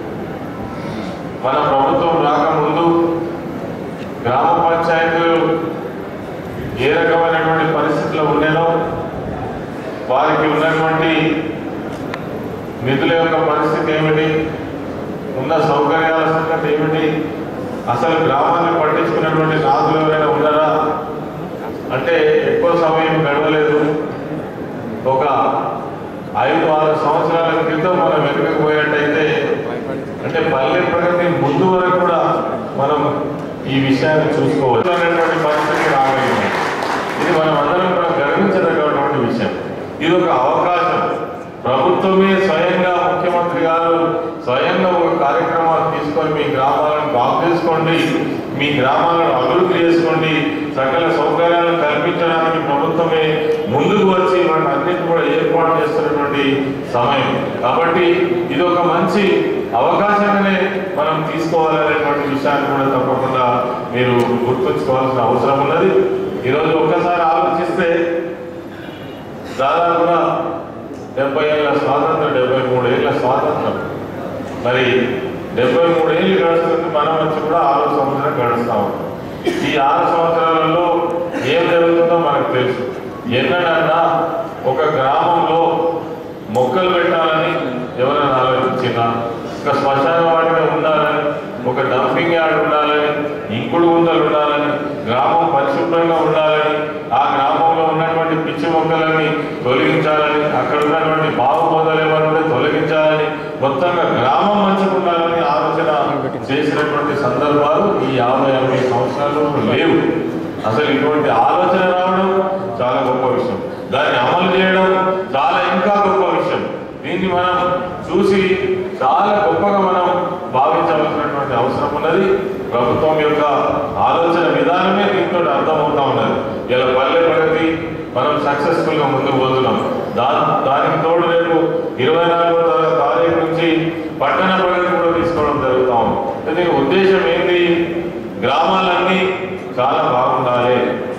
మన ప్రభుత్వం రాకముందు గ్రామ పంచాయతీలు ఏ రకమైనటువంటి పరిస్థితుల్లో ఉండేనో వారికి ఉన్నటువంటి నిధుల యొక్క పరిస్థితి ఏమిటి ఉన్న సౌకర్యాల సంగతి ఏమిటి అసలు గ్రామాన్ని పట్టించుకున్నటువంటి నాదులు ఎవరైనా ఉన్నారా అంటే ఎక్కువ సమయం గడవలేదు ఒక ఐదు ఆరు సంవత్సరాల క్రితం మనం వెనుకకు పోయినట్టయితే అంటే పల్లె ప్రగతి ముందు వరకు కూడా మనం ఈ విషయాన్ని చూసుకోవచ్చు అనేటువంటి పరిస్థితి రాగలిగింది ఇది మనం అందరం కూడా గర్వించదగినటువంటి విషయం ఇది ఒక అవకాశం ప్రభుత్వమే స్వయంగా ముఖ్యమంత్రి గారు స్వయంగా ఒక కార్యక్రమాలు తీసుకొని మీ గ్రామాలను బాగు చేసుకోండి మీ గ్రామాలను అభివృద్ధి చేసుకోండి సకల సౌకర్యాలను కల్పించడానికి ప్రభుత్వమే ముందుకు వచ్చి వాటి అన్నింటిని కూడా ఏర్పాటు చేస్తున్నటువంటి సమయం కాబట్టి ఇది ఒక మంచి అవకాశంగానే మనం తీసుకోవాలనేటువంటి విషయాన్ని కూడా తప్పకుండా మీరు గుర్తుంచుకోవాల్సిన అవసరం ఉన్నది ఈరోజు ఒక్కసారి ఆలోచిస్తే దాదాపుగా డెబ్బై ఏళ్ళ స్వాతంత్రం డెబ్బై మూడు ఏళ్ళ స్వాతంత్రం మరి డెబ్బై మూడు ఏళ్ళు గడుస్తుంది మనం వచ్చి కూడా ఆరు సంవత్సరం గడుస్తా ఉన్నాం ఈ ఆరు సంవత్సరాలలో ఏం జరుగుతుందో మనకు తెలుసు ఎన్నడన్నా ఒక గ్రామంలో మొక్కలు పెట్టాలని ఎవరైనా ఆలోచించినా ఒక శ్మశాన వాటిగా ఉండాలని ఒక డంపింగ్ యార్డ్ ఉండాలని ఇంకుడు ఉంద అసలు ఇటువంటి ఆలోచన రావడం చాలా గొప్ప విషయం దాన్ని అమలు చేయడం చాలా ఇంకా గొప్ప విషయం దీన్ని మనం చూసి చాలా గొప్పగా మనం భావించవలసినటువంటి అవసరం ఉన్నది ప్రభుత్వం యొక్క ఆలోచన విధానమే దీంతో అర్థమవుతా ఉన్నది ఇలా పల్లె ప్రగతి మనం సక్సెస్ఫుల్ గా ముందుకు పోతున్నాం దా దానికి తోడు రేపు ఇరవై నాలుగో తా- తారీఖు నుంచి పట్టణ ప్రగతి కూడా తీసుకోవడం జరుగుతా ఉంది అంటే దీని ఉద్దేశం ఏంటి గ్రామాలన్నీ చాలా బాగుండాలి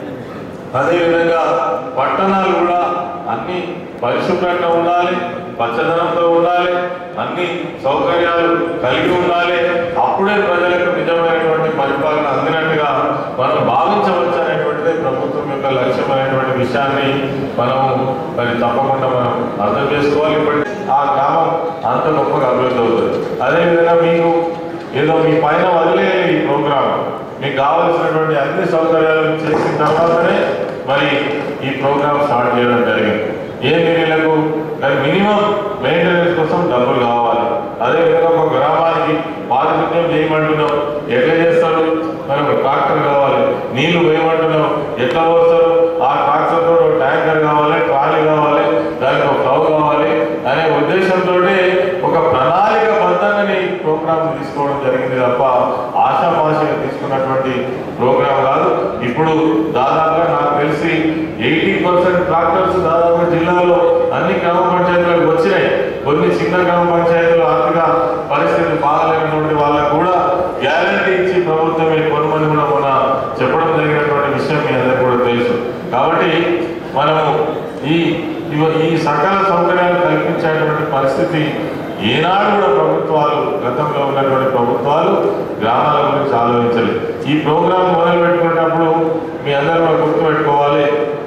అదేవిధంగా పట్టణాలు కూడా అన్ని పరిశుభ్రంగా ఉండాలి పచ్చదనంతో ఉండాలి అన్ని సౌకర్యాలు కలిగి ఉండాలి అప్పుడే ప్రజలకు నిజమైనటువంటి పరిపాలన అందినట్టుగా మనం భావించవచ్చు అనేటువంటిదే ప్రభుత్వం యొక్క లక్ష్యమైనటువంటి విషయాన్ని మనం మరి తప్పకుండా మనం అర్థం చేసుకోవాలి ఇప్పటి ఆ గ్రామం అంత గొప్పగా అభివృద్ధి అవుతుంది అదేవిధంగా మీకు ఏదో మీ పైన వదిలేయాలి ఈ ప్రోగ్రామ్ మీకు కావాల్సినటువంటి అన్ని సౌకర్యాలు చేసిన తర్వాతనే మరి ఈ ప్రోగ్రామ్ స్టార్ట్ చేయడం జరిగింది ఏ ఏరియాలకు మినిమం మెయింటెనెన్స్ కోసం డబ్బులు కావాలి అదేవిధంగా ఒక గ్రామానికి పారిశుద్ధ్యం చేయమంటున్నాం ఎట్లా చేస్తారు మనకు ట్రాక్టర్ కావాలి నీళ్లు వేయమంటున్నాం ఎట్లా పోస్తారు ఆ ట్రాక్టర్ తో ట్యాంకర్ కావాలి ట్రాలీ కావాలి దానికి ఒక ఫ్లవ్ కావాలి అనే ఉద్దేశంతో ఒక ప్రణాళిక బద్దంగా ఈ ప్రోగ్రామ్ తీసుకోవడం జరిగింది తప్ప ఆశామాషగా తీసుకున్నటువంటి ప్రోగ్రామ్ కాదు ఇప్పుడు దాదాపుగా నాకు తెలిసి ఎయిటీ పర్సెంట్ ట్రాక్టర్స్ దాదాపుగా జిల్లాలో అన్ని గ్రామ పంచాయతీలకు వచ్చినాయి కొన్ని చిన్న గ్రామ పంచాయతీలు ఆర్థిక పరిస్థితి బాగాలేనటువంటి వాళ్ళకు కూడా గ్యారంటీ ఇచ్చి ప్రభుత్వమే కొనుమని కూడా మన చెప్పడం జరిగినటువంటి విషయం మీ అందరికీ కూడా తెలుసు కాబట్టి మనము ఈ ఇవ- ఈ సకల సౌకర్యాలు కల్పించేటువంటి పరిస్థితి ఏనాడు కూడా ప్రభుత్వాలు గతంలో ఉన్నటువంటి ప్రభుత్వాలు గ్రామాల గురించి ఆలోచించలేదు ఈ ప్రోగ్రాం మొదలు పెట్టుకునేటప్పుడు మీ అందరూ కూడా గుర్తుపెట్టుకోవాలి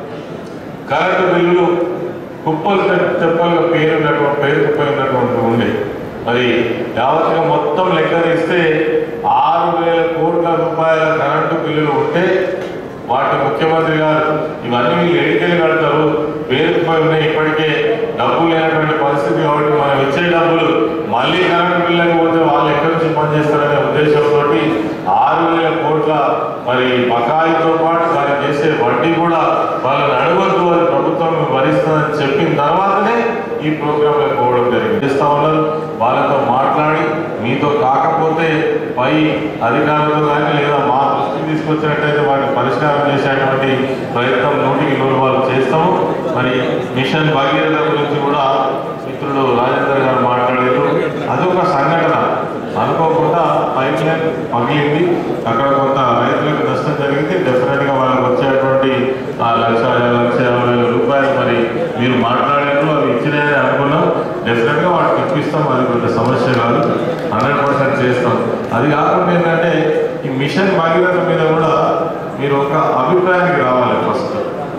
కరెంటు బిల్లులు కుప్పలు తె- తెప్పలుగా పేరున్నటువంటి పేరుకుపోయి ఉన్నటువంటి ఉండే మరి యావత్తుగా మొత్తం లెక్క తీస్తే ఆరు వేల కోట్ల రూపాయల కరెంటు బిల్లులు ఉంటే వాటి ముఖ్యమంత్రి గారు ఇవన్నీ వీళ్ళు ఎడికెళ్ళి కడతారు పేరుకుపోయి ఉన్నాయి ఇప్పటికే డబ్బులు లేనటువంటి పరిస్థితి కాబట్టి మనం ఇచ్చే డబ్బులు మళ్ళీ కరెంటు బిల్లులకు పోతే వాళ్ళు ఎక్కడి నుంచి పనిచేస్తారనే ఉద్దేశంతో ఆరు వేల కోట్ల మరి బకాయితో పాటు దానికి చేసే వడ్డీ కూడా వాళ్ళని అడగద్దు అని ప్రభుత్వం భరిస్తుందని చెప్పిన తర్వాతనే ఈ ప్రోగ్రాంలో పోవడం జరిగింది చేస్తా ఉన్నారు వాళ్ళతో మాట్లాడి మీతో కాకపోతే పై అధికారులతో కానీ లేదా మా దృష్టికి తీసుకొచ్చినట్టయితే వాటిని పరిష్కారం చేసేటువంటి ప్రయత్నం నూటికి నూరు వాళ్ళు చేస్తాము మరి మిషన్ భగీరథ గురించి కూడా మిత్రుడు రాజేందర్ గారు మాట్లాడారు అదొక సంఘటన అనుకోకుండా పైప్ లైన్ పగిలింది అక్కడ కొంత రైతులకు నష్టం జరిగింది డెఫినెట్ గా వాళ్ళకి వచ్చేటువంటి ఆ లక్ష లక్ష యాభై వేల రూపాయలు మరి మీరు మాట్లాడారు అవి ఇచ్చినాయని అనుకున్నాం డెఫినెట్ గా వాటికి ఇప్పిస్తాం అది కొంత సమస్య కాదు హండ్రెడ్ పర్సెంట్ చేస్తాం అది కాకుండా ఏంటంటే ఈ మిషన్ భగీరథ మీద కూడా మీరు ఒక అభిప్రాయానికి రావాలి ఫస్ట్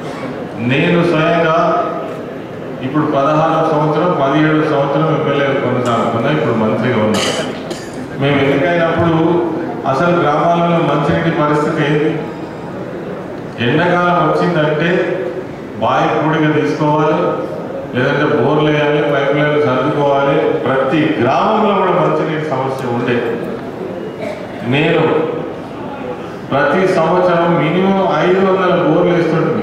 నేను స్వయంగా ఇప్పుడు పదహారవ సంవత్సరం పదిహేడు సంవత్సరం ఎమ్మెల్యే కొనసాగుతున్నా ఇప్పుడు మంత్రిగా ఉన్నా మేము ఎన్నికైనప్పుడు అసలు గ్రామాలలో మంచినీటి పరిస్థితి ఏంటి ఎండాకాలం వచ్చిందంటే బావి కూడిగా తీసుకోవాలి లేదంటే బోర్లు వేయాలి పైప్ లైన్లు సర్దుకోవాలి ప్రతి గ్రామంలో కూడా మంచినీటి సమస్య ఉండే నేను ప్రతి సంవత్సరం మినిమం ఐదు వందల బోర్లు వేస్తుంటుంది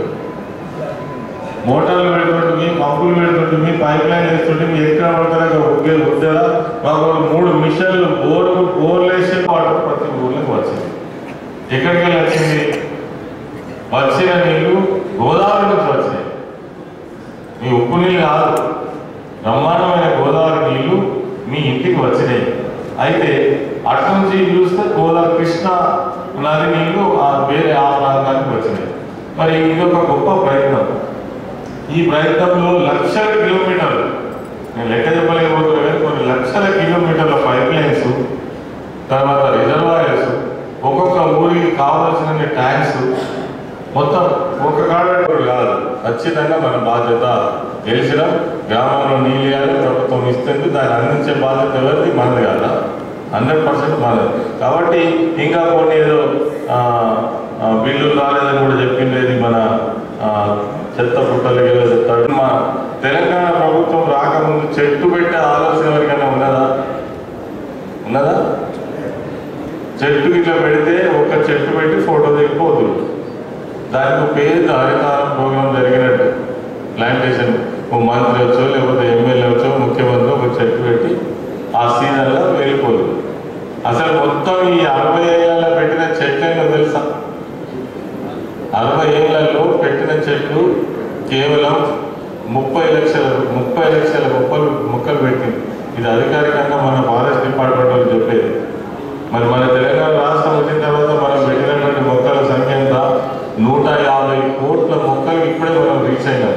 మోటార్లు పెడుతుంటుంది పంపులు పెడుతుంటుంది పైప్ లైన్ వేస్తుంటుంది ఎక్కడ పడతారో ఉద్యోగ ఉద్యోగ మాకు ఒక మూడు మిషన్లు బోర్లు బోర్లు వేసే వాటర్ ప్రతి ఊర్లోకి వచ్చింది ఎక్కడికి వెళ్ళి వచ్చింది వచ్చిన నీళ్లు గోదావరి నుంచి వచ్చినాయి మీ ఉప్పు నీళ్ళు కాదు బ్రహ్మాండమైన గోదావరి నీళ్లు మీ ఇంటికి వచ్చినాయి అయితే అటు నుంచి చూస్తే గోదావరి కృష్ణ నది నీళ్లు ఆ వేరే ఆ ప్రాంతానికి వచ్చినాయి మరి ఇది ఒక గొప్ప ప్రయత్నం ఈ ప్రయత్నంలో లక్షల కిలోమీటర్లు నేను లెక్క చెప్పలేకపోతున్నా కానీ కొన్ని లక్షల కిలోమీటర్ల పైప్ లైన్స్ తర్వాత రిజర్వాయర్స్ ఒక్కొక్క ఊరికి కావాల్సిన ట్యాంక్స్ మొత్తం ఒక కాడ కాదు ఖచ్చితంగా మన బాధ్యత గెలిచిన గ్రామంలో నీళ్ళు ఇవ్వాలి ప్రభుత్వం ఇస్తుంది దాన్ని అందించే బాధ్యత ఎవరిది మనది కాదా హండ్రెడ్ పర్సెంట్ మనది కాబట్టి ఇంకా కొన్ని ఏదో ఆ, ఆ, బిల్లులు రాలేదని కూడా చెప్పిండేది మన ఆ, చెత్త పుట్టలు ఏదో చెప్తాడు మా తెలంగాణ ప్రభుత్వం రాకముందు చెట్టు పెట్టే ఆలోచన ఎవరికైనా ఉన్నదా ఉన్నదా చెట్టు ఇట్లా పెడితే ఒక చెట్టు పెట్టి ఫోటో దిగిపోదు దానికి ఒక పేరు హరితారం ప్రోగ్రాం జరిగినట్టు ప్లాంటేషన్ ఓ మంత్రి వచ్చో లేకపోతే ఎమ్మెల్యే వచ్చో ముఖ్యమంత్రి ఒక చెట్టు పెట్టి ఆ సీజన్లో వెళ్ళిపోదు అసలు మొత్తం ఈ అరవై ఏళ్ళ పెట్టిన చెట్లేనో తెలుసా అరవై ఏళ్లలో పెట్టిన చెట్లు కేవలం ముప్పై లక్షల ముప్పై లక్షల మొక్కలు మొక్కలు పెట్టింది ఇది అధికారికంగా మన ఫారెస్ట్ డిపార్ట్మెంట్ వాళ్ళు చెప్పేది మరి మన తెలంగాణ రాష్ట్రం వచ్చిన తర్వాత మనం పెట్టినటువంటి మొక్కల సంఖ్య ఎంత నూట యాభై కోట్ల మొక్కలు ఇప్పుడే మనం రీచ్ అయినాం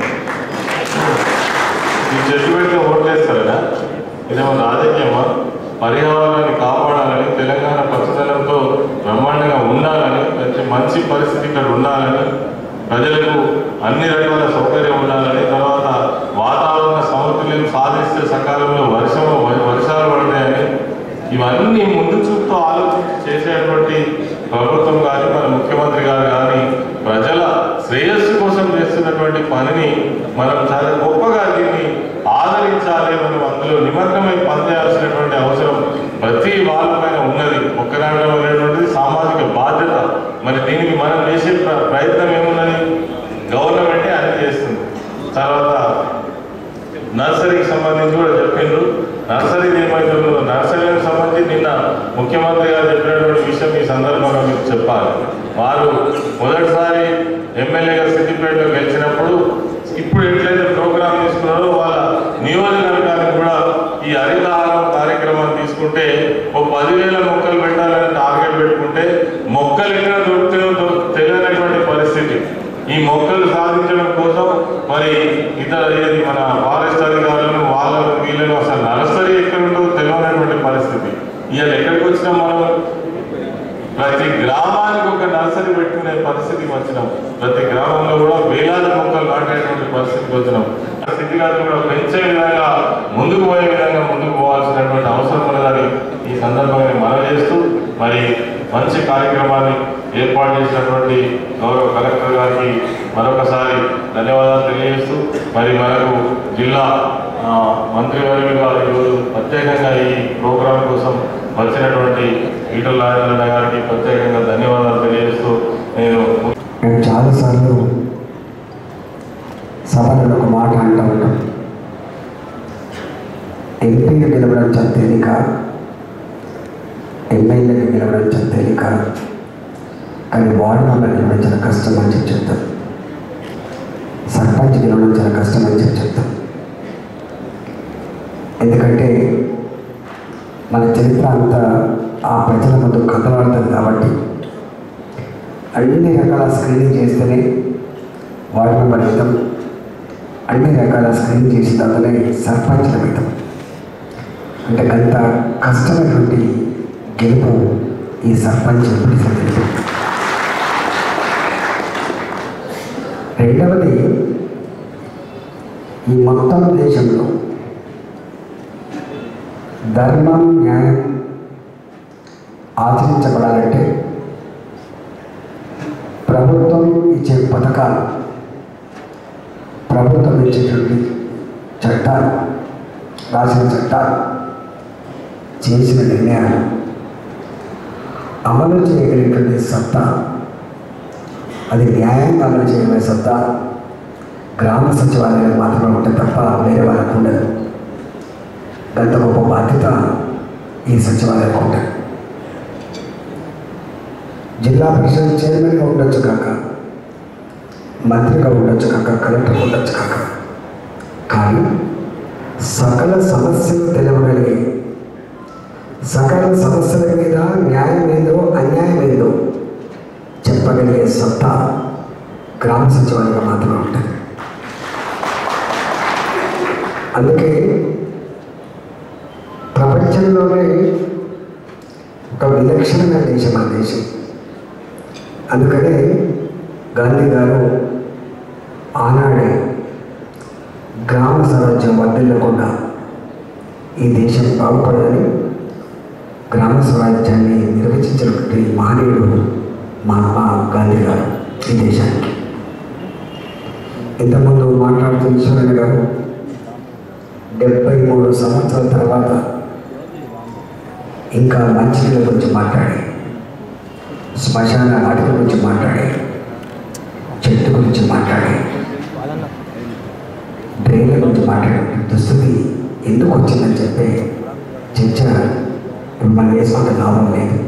ఈ చెట్టు పెట్టి ఓట్లేస్తారా ఇదేమో రాజకీయమా పర్యావరణాన్ని కాపాడాలని తెలంగాణ పచ్చదనంతో బ్రహ్మాండంగా ఉండాలని మంచి మంచి పరిస్థితి ఇక్కడ ఉండాలని ప్రజలకు అన్ని రకాల సౌకర్యం ఉండాలని తర్వాత వాతావరణ సమతుల్యం సాధిస్తే సకాలంలో వర్షం వర్షాలు పడతాయని ఇవన్నీ ముందు చూపుతూ ఆలోచించి చేసేటువంటి ప్రభుత్వం కానీ మన ముఖ్యమంత్రి గారు కానీ ప్రజల శ్రేయస్సు కోసం చేస్తున్నటువంటి పనిని మనం చాలా గొప్పగా దీన్ని ఆదరించాలి మనం అందులో నిమగ్నమై పనిచేయాల్సినటువంటి అవసరం ప్రతి వాళ్ళపైన ఉన్నది ఒక్కనాడడం అనేటువంటిది సామాజిక బాధ్యత మరి దీనికి మనం చేసే ప్ర- ప్రయత్నం ఏమున్నది గవర్నమెంటే అన్ని చేస్తుంది తర్వాత నర్సరీకి సంబంధించి కూడా చెప్పిండ్రు నర్సరీ ఏమైతుందో నర్సరీకి సంబంధించి నిన్న ముఖ్యమంత్రి గారు చెప్పినటువంటి విషయం ఈ సందర్భంగా మీకు చెప్పాలి వారు మొదటిసారి ఎమ్మెల్యేగా సిద్దిపేటలో గెలిచినప్పుడు ఇప్పుడు ఎట్లయితే ప్రోగ్రామ్ తీసుకున్నారో వాళ్ళ నియోజకవర్గానికి కూడా ఈ హరితహారం కార్యక్రమం తీసుకుంటే ఓ పదివేల మొక్కలు పెట్టాలని టార్గెట్ పెట్టుకుంటే మొక్కలు ఎక్కడ దొరుకుతాయో దొ- తెలియనటువంటి పరిస్థితి ఈ మొక్కలు సాధించడం కోసం మరి ఇతర ఏది మన ఫారెస్ట్ అధికారులను వాళ్ళను వీళ్ళను అసలు నర్సరీ ఎక్కడ ఉంటుందో తెలియనటువంటి పరిస్థితి ఇవాళ ఎక్కడికి వచ్చినా మనం ప్రతి గ్రామానికి ఒక నర్సరీ పెట్టుకునే పరిస్థితికి వచ్చినాం ప్రతి గ్రామంలో కూడా వేలాది మొక్కలు నాటేటువంటి పరిస్థితికి వచ్చినాం ఆ స్థితిగతులు కూడా పెంచే విధంగా ముందుకు పోయే విధంగా ముందుకు పోవాల్సినటువంటి అవసరం ఉన్నదని ఈ సందర్భంగా మనం చేస్తూ మరి మంచి కార్యక్రమాన్ని ఏర్పాటు చేసినటువంటి గౌరవ కలెక్టర్ గారికి మరొకసారి ధన్యవాదాలు తెలియజేస్తూ మరి మనకు జిల్లా ఆ, మంత్రివర్యులుగా ఈరోజు ప్రత్యేకంగా ఈ ప్రోగ్రాం కోసం వచ్చినటువంటి ఈటల రాజేంద్ర గారికి ప్రత్యేకంగా ధన్యవాదాలు తెలియజేస్తూ నేను మేము చాలాసార్లు సభలో ఒక మాట అంటూ ఉంటాం ఎంపీలు గెలవడం చాలా తేలిక ఎమ్మెల్యేలు గెలవడం చాలా తేలిక కానీ వార్డు మెంబర్ గెలవడం చాలా కష్టం అని చెప్పి చెప్తాం సర్పంచ్ గెలవడం చాలా కష్టం అని చెప్పి చెప్తాం ఎందుకంటే మన చరిత్ర అంతా ఆ ప్రజల ముందు కథలాడుతుంది కాబట్టి అన్ని రకాల స్క్రీనింగ్ చేస్తేనే వార్డు మెంబర్ అవుతాం అన్ని రకాల స్క్రీనింగ్ చేసిన తర్వాతనే సర్పంచ్ల అవుతాం అంటే గంత కష్టమైనటువంటి గెలుపు ఈ సర్పంచ్ ఎంపీటీసీ గెలుపు రెండవది ఈ మొత్తం దేశంలో ధర్మం న్యాయం ఆచరించబడాలంటే ప్రభుత్వం ఇచ్చే పథకాలు ప్రభుత్వం ఇచ్చేటువంటి చట్టాలు రాసిన చట్టాలు చేసిన నిర్ణయాలు అమలు చేయగలిగినటువంటి సత్తా అది న్యాయంగా అమలు చేయగలిగే సత్తా గ్రామ సచివాలయాలు మాత్రమే ఉంటే తప్ప వేరే వాళ్ళకు ఉండదు గంత గొప్ప బాధ్యత ఈ సచివాలయానికి ఉంటుంది జిల్లా పరిషత్ చైర్మన్గా ఉండొచ్చు కాక మంత్రిగా ఉండొచ్చు కాక కలెక్టర్ ఉండొచ్చు కాక కానీ సకల సమస్యలు తెలవగలిగి సకల సమస్యల మీద న్యాయం ఏందో అన్యాయం ఏందో చెప్పగలిగే సత్తా గ్రామ సచివాలయంగా మాత్రమే ఉంటుంది అందుకే ప్రపంచంలోనే ఒక విలక్షణమైన దేశం మన దేశం అందుకనే గాంధీ గారు ఆనాడే గ్రామ స్వరాజ్యం వర్ధిల్లకుండా ఈ దేశం బాగుపడదని గ్రామ స్వరాజ్యాన్ని నిర్వచించినటువంటి మహనీయుడు మహాత్మా గాంధీ గారు ఈ దేశానికి ఇంతకుముందు మాట్లాడుతూ ఈశ్వరన్ గారు డెబ్బై మూడు సంవత్సరాల తర్వాత ఇంకా మంచినీళ్ళ గురించి మాట్లాడి శ్మశాన వాటిక గురించి మాట్లాడి చెట్టు గురించి మాట్లాడే డ్రైన్ల గురించి మాట్లాడే దుస్థితి ఎందుకు వచ్చిందని చెప్పే చర్చ ఇప్పుడు మనం వేసుకుంటే లాభం లేదు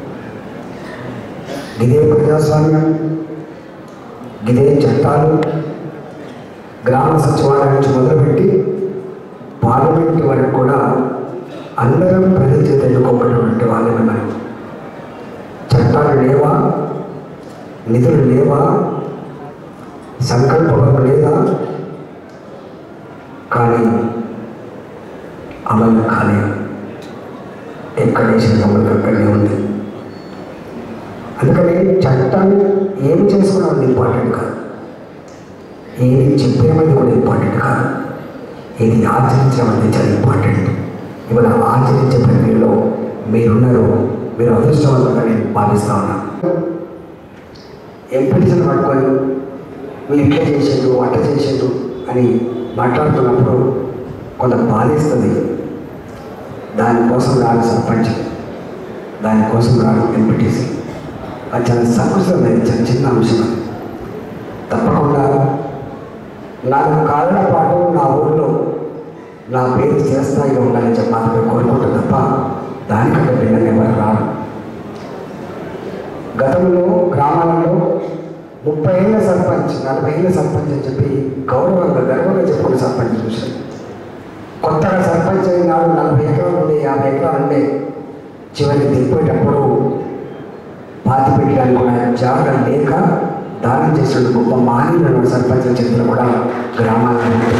ఇదే ప్రజాస్వామ్యం ఇదే చట్టాలు గ్రామ సచివాలయం నుంచి మొదలుపెట్టి పార్లమెంట్ వరకు కూడా అందరం ప్రజల చేత ఎన్నుకోబడినటువంటి వాళ్ళమే మనం చట్టాలు లేవా నిధులు లేవా సంకల్పం లేదా కానీ అమలు కాలేదు ఎక్కడ వేసిన అమలు అక్కడనే ఉంది అందుకని చట్టం ఏమి చేసుకున్నది ఇంపార్టెంట్ కాదు ఏది చెప్పేది కూడా ఇంపార్టెంట్ కాదు ఏది ఆచరించడం అనేది చాలా ఇంపార్టెంట్ ఇవాళ ఆచరించే ప్రక్రియలో మీరున్నారు మీరు అదృష్టవంతంగా నేను భావిస్తా ఉన్నా ఎంపీటీసీని పట్టుకొని మీరు ఇట్లా చేసేది అట్లా చేసేది అని మాట్లాడుతున్నప్పుడు కొంత బాధేస్తుంది దానికోసం రాను సర్పంచ్ దానికోసం రాను ఎంపీటీసీ అది చాలా సంకుచితమైనది చాలా చిన్న అంశం అది తప్పకుండా నాలుగు కాళ్ళ పాటు నా ఊళ్ళో నా పేరు చిరస్థాయిలో ఉండాలని చెప్పి మాత్రమే కోరుకుంటా తప్ప దానికంటే భిన్నంగా ఎవరు రారు గతంలో గ్రామాలలో ముప్పై ఏళ్ళ సర్పంచ్ నలభై ఏళ్ళ సర్పంచ్ అని చెప్పి గౌరవంగా గర్వంగా చెప్పుకునే సర్పంచ్ చూశాను కొత్తగా సర్పంచ్ అయినాడు నలభై ఎకరాలు ఉండే యాభై ఎకరాలు ఉండే చివరికి దిగిపోయేటప్పుడు పాతి పెట్టడానికి కూడా జాగా లేక దానం చేసిన గొప్ప మహనీయులను సర్పంచ్ చరిత్ర కూడా గ్రామాల్లో ఉంది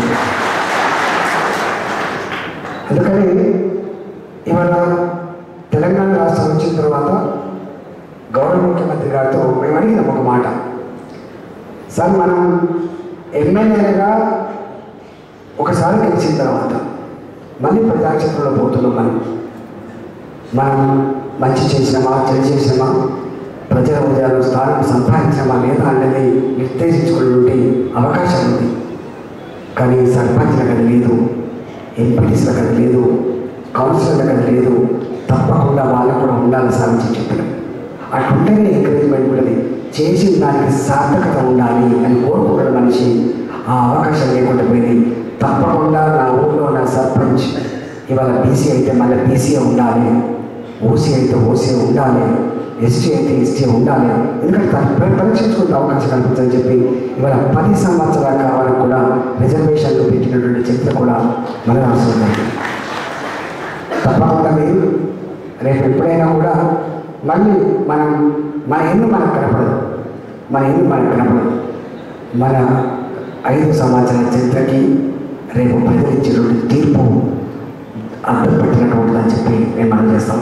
అందుకని ఇవాళ తెలంగాణ రాష్ట్రం వచ్చిన తర్వాత గౌరవ ముఖ్యమంత్రి గారితో మేము అడిగినాం ఒక మాట సార్ మనం ఎమ్మెల్యేలుగా ఒకసారి గెలిచిన తర్వాత మళ్ళీ ప్రజాక్షేత్రంలో పోతున్నాం మనం మనం మంచి చేసినామా చెడు చేసినామా ప్రజల హృదయాలు స్థానం సంపాదించామా లేదా అనేది నిర్దేశించుకునే అవకాశం ఉంది కానీ సర్పంచ్లకు అది లేదు ఎంపీటీసీలకు అది లేదు కౌన్సిలర్లకు అది లేదు తప్పకుండా వాళ్ళకు కూడా ఉండాలని సాధించి చెప్పినాం అటుంటేనే ఎంకరేజ్మెంట్ కూడా చేసిన దానికి సార్థకత ఉండాలి అని కోరుకున్న మనిషి ఆ అవకాశం లేకుండా పోయింది తప్పకుండా నా ఊళ్ళో నా సర్పంచ్ ఇవాళ బీసీ అయితే మళ్ళీ బీసీ ఉండాలి ఓసీ అయితే ఓసీ ఉండాలి ఎస్టీ అయితే ఎస్టీ ఉండాలి ఎందుకంటే తను పరి- పరీక్షించుకునే అవకాశం కల్పించని చెప్పి ఇవాళ పది సంవత్సరాల కావాలని కూడా రిజర్వేషన్లు పెట్టినటువంటి చరిత్ర కూడా మన అవసరం ఉంది తప్పకుండా మీరు రేపు ఎప్పుడైనా కూడా మళ్ళీ మనం మన ఎన్ను మనకు కనపడదు మన ఎన్ను మనకు కనపడదు మన ఐదు సంవత్సరాల చరిత్రకి రేపు ప్రజలు ఇచ్చినటువంటి తీర్పు అర్థం పెట్టినటువంటిదని చెప్పి మేము మనం చేస్తాం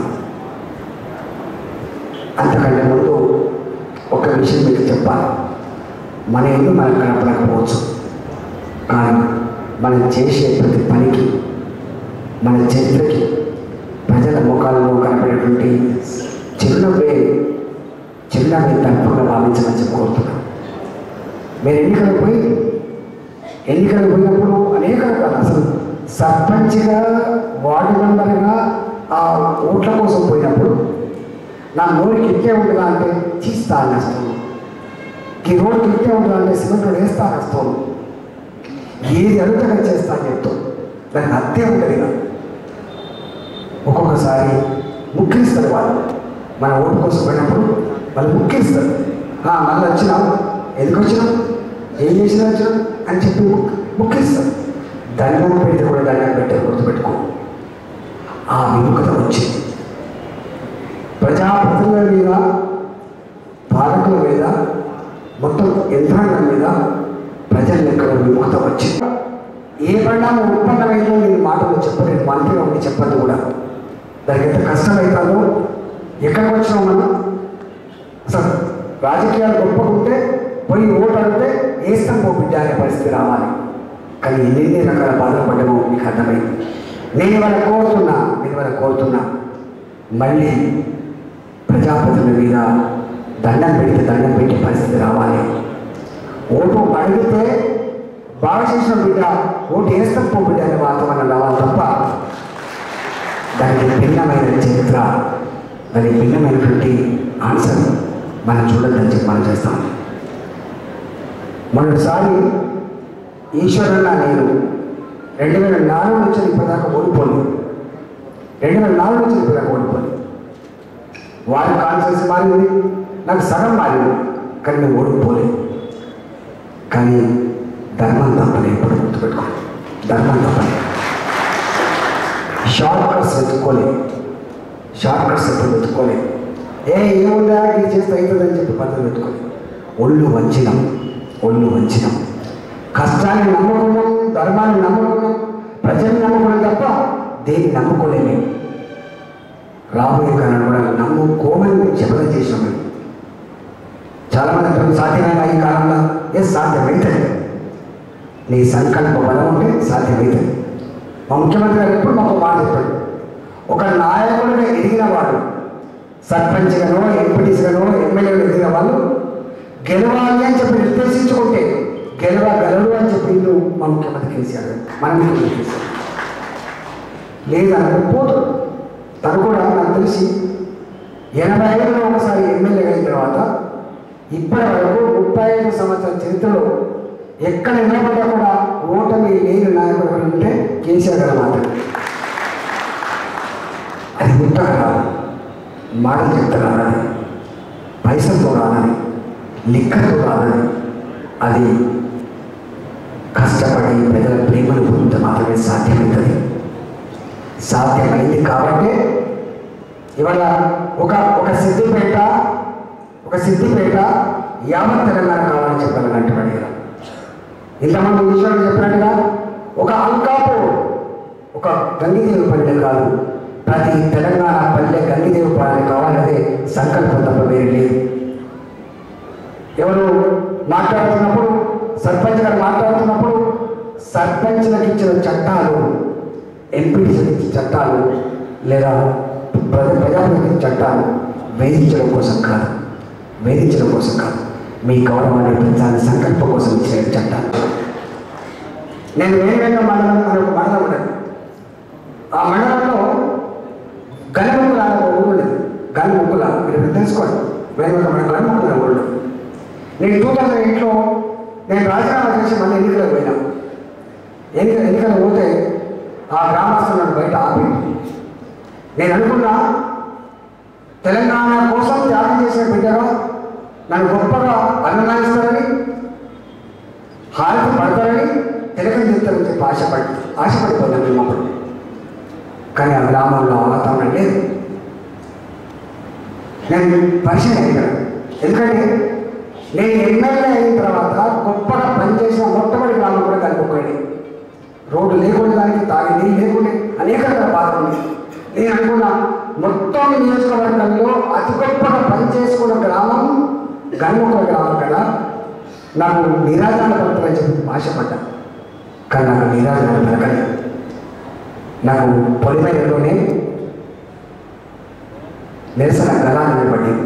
అంతకంటే ముందు ఒక విషయం మీకు చెప్పాలి మన ఇల్లు మనకు కనపడకపోవచ్చు కానీ మనం చేసే ప్రతి పనికి మన చరిత్రకి ప్రజల ముఖాల్లో కనపడేటువంటి చిరునవ్వే చిరునవ్వే తప్పకుండా భావించమని చెప్పి కోరుతున్నాను మీరు ఎన్నికలకు పోయి ఎన్నికలకు పోయినప్పుడు అనేక రకాల అసలు సర్పంచ్గా వార్డు మెంబర్గా ఆ ఓట్ల కోసం పోయినప్పుడు నా నోరుకి ఎక్కే ఉంటుందా అంటే చీస్తా నష్టం ఈ రోడ్డుకి ఎక్కే ఉంటుందా అంటే సిమెంట్ రోడ్ వేస్తా నష్టం ఏది అడుగుతా చేస్తా అని చెప్తాం దానికి అత్తే ఉంటుంది ఇక ఒక్కొక్కసారి ముక్కిస్తారు వాళ్ళు మన ఓటు కోసం పోయినప్పుడు వాళ్ళు ముక్కిస్తారు "ఆ, మళ్ళీ వచ్చినాం ఎందుకు వచ్చినాం ఏం చేసినా వచ్చినాం అని చెప్పి ముక్ ముక్కిస్తారు దండం పెడితే కూడా దండం పెట్టే గుర్తుపెట్టుకో ఆ విముఖత వచ్చింది ప్రజాప్రతినిధుల మీద పాలకుల మీద మొత్తం యంత్రాంగం మీద ప్రజల ఎక్కడ విముఖత వచ్చింది ఏ పరిణామం ఉత్పన్నమైందో నేను మాటలు చెప్పలేదు మంత్రిగా ఉండి చెప్పద్దు కూడా దానికి ఎంత కష్టమవుతుందో ఎక్కడికి వచ్చినాం మనం అసలు రాజకీయాలు గొప్పగా ఉంటే పోయి ఓటు అడిగితే వేస్తాం పో బిడ్డ అనే పరిస్థితి రావాలి కానీ ఎన్ని రకాల బాధలు పడ్డామో మీకు అర్థమైంది నేను వాళ్ళ కోరుతున్నా నేను వాళ్ళ కోరుతున్నా మళ్ళీ ప్రజాప్రతినిధుల మీద దండం పెడితే దండం పెట్టే పరిస్థితి రావాలి ఓటు అడిగితే బాగా చేసిన బిడ్డ ఓటు వేస్తాం పో బిడ్డ అనే వాతావరణం రావాలి తప్ప దానికి భిన్నమైన చరిత్ర దానికి భిన్నమైనటువంటి ఆన్సర్ మనం చూడొద్దని చెప్పి మనం చేస్తాం మొన్నటిసారి ఈశ్వరన్న నేను రెండు వేల నాలుగు నుంచి ఇప్పటిదాకా ఓడిపోలేదు రెండు వేల నాలుగు నుంచి ఇప్పటిదాకా ఓడిపోలేదు వారి కాన్ఫరెన్స్ మారింది నాకు సగం మారింది కానీ నేను ఓడిపోలేదు కానీ ధర్మం తప్పలే ఎప్పుడు గుర్తుపెట్టుకోండి ధర్మం తప్పలే షార్ట్ కట్స్ వెతుక్కోలే షార్ట్ కట్స్ ఎప్పుడు వెతుక్కోలే ఏ ఏముందా ఇది చేస్తే అవుతుందని చెప్పి పద్ధతి పెట్టుకోలే ఒళ్ళు వంచినాం ఒళ్ళు వంచినాం కష్టాన్ని నమ్ముకున్నాం ధర్మాన్ని నమ్ముకున్నాం ప్రజల్ని నమ్ముకున్నాం తప్ప దేన్ని నమ్ముకోలేము రాబోయే కాలం కూడా నమ్ముకోమని మేము చెప్పడం చేసాం మేము చాలా మంది అంటారు సాధ్యమైన ఈ కాలంలో ఏ సాధ్యమవుతుంది నీ సంకల్ప బలం ఉంటే సాధ్యమవుతుంది మా ముఖ్యమంత్రి గారు ఎప్పుడు మాకు మాట చెప్పాడు ఒక నాయకుడిగా ఎదిగిన వాడు సర్పంచ్గానో ఎంపీటీస్గానో ఎమ్మెల్యేలు ఎదిగిన వాళ్ళు గెలవాలి అని చెప్పి నిర్దేశించుకుంటే గెలవగలరు అని చెప్పిండు మా ముఖ్యమంత్రి కేసీఆర్ గారు మన ముఖ్యమంత్రి కేసీఆర్ లేదన్న పోదు తను కూడా నాకు తెలిసి ఎనభై ఐదులో ఒకసారి ఎమ్మెల్యే అయిన తర్వాత ఇప్పటి వరకు ముప్పై ఐదు సంవత్సరాల చరిత్రలో ఎక్కడ నిలబడ్డా కూడా ఓటమి లేని నాయకుడు ఎవరు ఉంటే కేసీఆర్ గారు మాత్రమే అది ముట్టక రాదు మాటలు చెప్తే రాదని పైసలతో రాదని లిక్కతో రాదని అది కష్టపడి ప్రజల ప్రేమను పొందితే మాత్రమే సాధ్యమవుతుంది సాధ్యమైంది కాబట్టి ఇవాళ ఒక ఒక సిద్దిపేట ఒక సిద్దిపేట యావత్ తెలంగాణ కావాలని చెప్పాలని అంటున్నాడు కదా ఇంతమంది విషయాలు చెప్పినట్టుగా ఒక అంకాపూర్ ఒక గంగిదేవి పల్లె కాదు ప్రతి తెలంగాణ పల్లె గంగిదేవి పల్లె కావాలనేది సంకల్పం తప్ప వేరే లేదు ఎవరు మాట్లాడుతున్నప్పుడు సర్పంచ్ గారు మాట్లాడుతున్నప్పుడు సర్పంచ్లకు ఇచ్చిన చట్టాలు ఎంపీటీసీలకు ఇచ్చిన చట్టాలు లేదా ప్రజ ప్రజాప్రతినిధి చట్టాలు వేధించడం కోసం కాదు వేధించడం కోసం కాదు మీ గౌరవాన్ని పెంచాలని సంకల్పం కోసం ఇచ్చిన చట్టాలు నేను వేరువేరుగా మండలం అనే ఒక మండలం ఉండదు ఆ మండలంలో గనిముక్కుల అనే ఒక ఊరు ఉండేది గనిముక్కుల మీరు ఇప్పుడు తెలుసుకోండి వేరువేరుగా మన గనిముక్కుల అనే ఊరు ఉండేది. నేను టూ థౌజండ్ ఎయిట్లో నేను రాజీనామా చేసి మళ్ళీ ఎన్నికలకు పోయినా ఎన్నిక ఎన్నికలు పోతే ఆ గ్రామస్తులు నన్ను బయట ఆపి నేను అనుకున్నా తెలంగాణ కోసం త్యాగం చేసిన బిడ్డగా నన్ను గొప్పగా అభిమానిస్తారని హారతి పడతారని తిలకం చేస్తారని చెప్పి ఆశపడి ఆశపడిపోతాను మేము అప్పుడు కానీ ఆ గ్రామంలో వాతావరణం లేదు నేను పరిచయం అయ్యాను ఎందుకంటే నేను ఎమ్మెల్యే అయిన తర్వాత గొప్పగా పనిచేసిన మొట్టమొదటి గ్రామం కూడా కలుపుకోండి రోడ్డు లేకుండా దానికి తాగి నీళ్ళు లేకుండా అనేక రకాల బాధలు ఉన్నాయి నేను అనుకున్నా మొత్తం నియోజకవర్గంలో అతి గొప్పగా పనిచేసుకున్న గ్రామం గన్ముఖ గ్రామం కదా నాకు నిరాజన పడతారని చెప్పి ఆశపడ్డా కానీ నాకు నిరాజన దొరకలేదు నాకు పొలిమేరలోనే నిరసన గలాన్ని నిలబడింది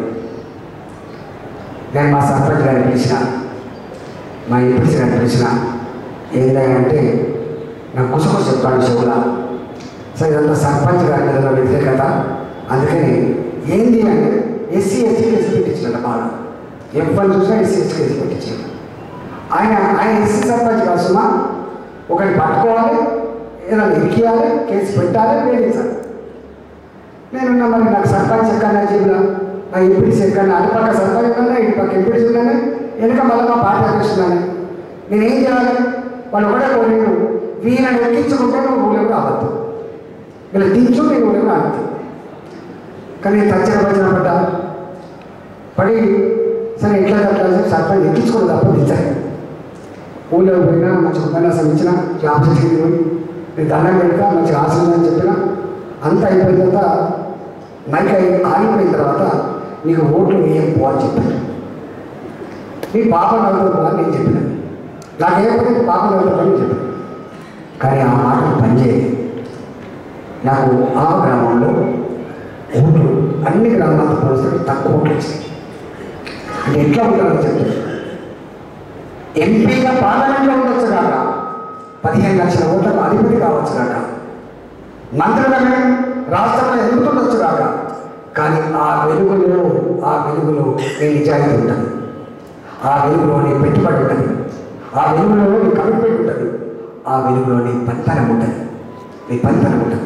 నేను మా సర్పంచ్ గారిని పిలిచిన మా ఎంపీసీ గారిని పిలిచిన ఏంటంటే నాకు కుసకుస చెప్తాను చెవుల సో ఇదంతా సర్పంచ్ గారి మీద ఉన్న వ్యతిరేకత అందుకని ఏంది అంటే ఎస్సీ ఎస్టీ కేసు పెట్టించినట్టు బాగా ఎవ్వరు చూసినా ఎస్సీ ఎస్టీ కేసు పెట్టించాడు ఆయన ఆయన ఎస్సీ సర్పంచ్ కాసుమా ఒకరిని పట్టుకోవాలి ఏదైనా ఇరికియాలి కేసు పెట్టాలి వేధించాలి నేనున్నా మరి నాకు సర్పంచ్ ఎక్కడన్నా జిల్లా నా ఎంపీడీసీ ఎక్కడన్నా అటుపక్క సర్పంచ్ ఉన్నా ఇటుపక్క ఎంపీడీసీ ఉన్నాను వెనుక మళ్ళీ మా పార్టీ అధ్యక్షున్నాను నేనేం చేయాలి వాళ్ళు ఒకటే కోరిక వీళ్ళని ఎక్కించుకుంటే నువ్వు ఊళ్ళో రావద్దు వీళ్ళు దించు నేను ఊళ్ళో రావద్దు కానీ నేను తచ్చిన వచ్చిన పడ్డా పడి సరే ఎట్లా అట్లా చెప్పి సర్పంచ్ ఎక్కించుకోవడం తప్ప దించాలి ఊళ్ళో పోయినా మంచి ఉపన్యాసం ఇచ్చిన జాబ్ చేసి పోయి నేను దండం పెడతా మంచిగా ఆశ ఉందని చెప్పిన అంతా అయిపోయిన తర్వాత మైక్ అయి ఆగిపోయిన తర్వాత నీకు ఓట్లు వేయకపో అని చెప్పాను నీ పాప నలుగురు అని నేను చెప్పిన నాకేమైపోతే పాప నలుగురు అని చెప్పాను కానీ ఆ మాట పనిచేయదు నాకు ఆ గ్రామంలో ఓట్లు అన్ని గ్రామాలతో పోలిస్తే తక్కువ ఓట్లు వచ్చినాయి అంటే ఎట్లా ఉండాలని చెప్తాను ఎంపీగా పార్లమెంట్లో ఉండొచ్చు కాక పదిహేను లక్షల ఓట్లకు అధిపతి కావచ్చు కాక మంత్రులమే రాష్ట్రంలో ఎదుగుతుండొచ్చు కాక కానీ ఆ వెలుగులో ఆ వెలుగులో నేను నిజాయితీ ఉంటాను ఆ వెలుగులోని పెట్టుబడి ఉంటుంది ఆ వెలుగులోని కమిట్మెంట్ ఉంటుంది ఆ వెలుగులోని పనితనం ఉంటుంది నీ పనితనం ఉంటుంది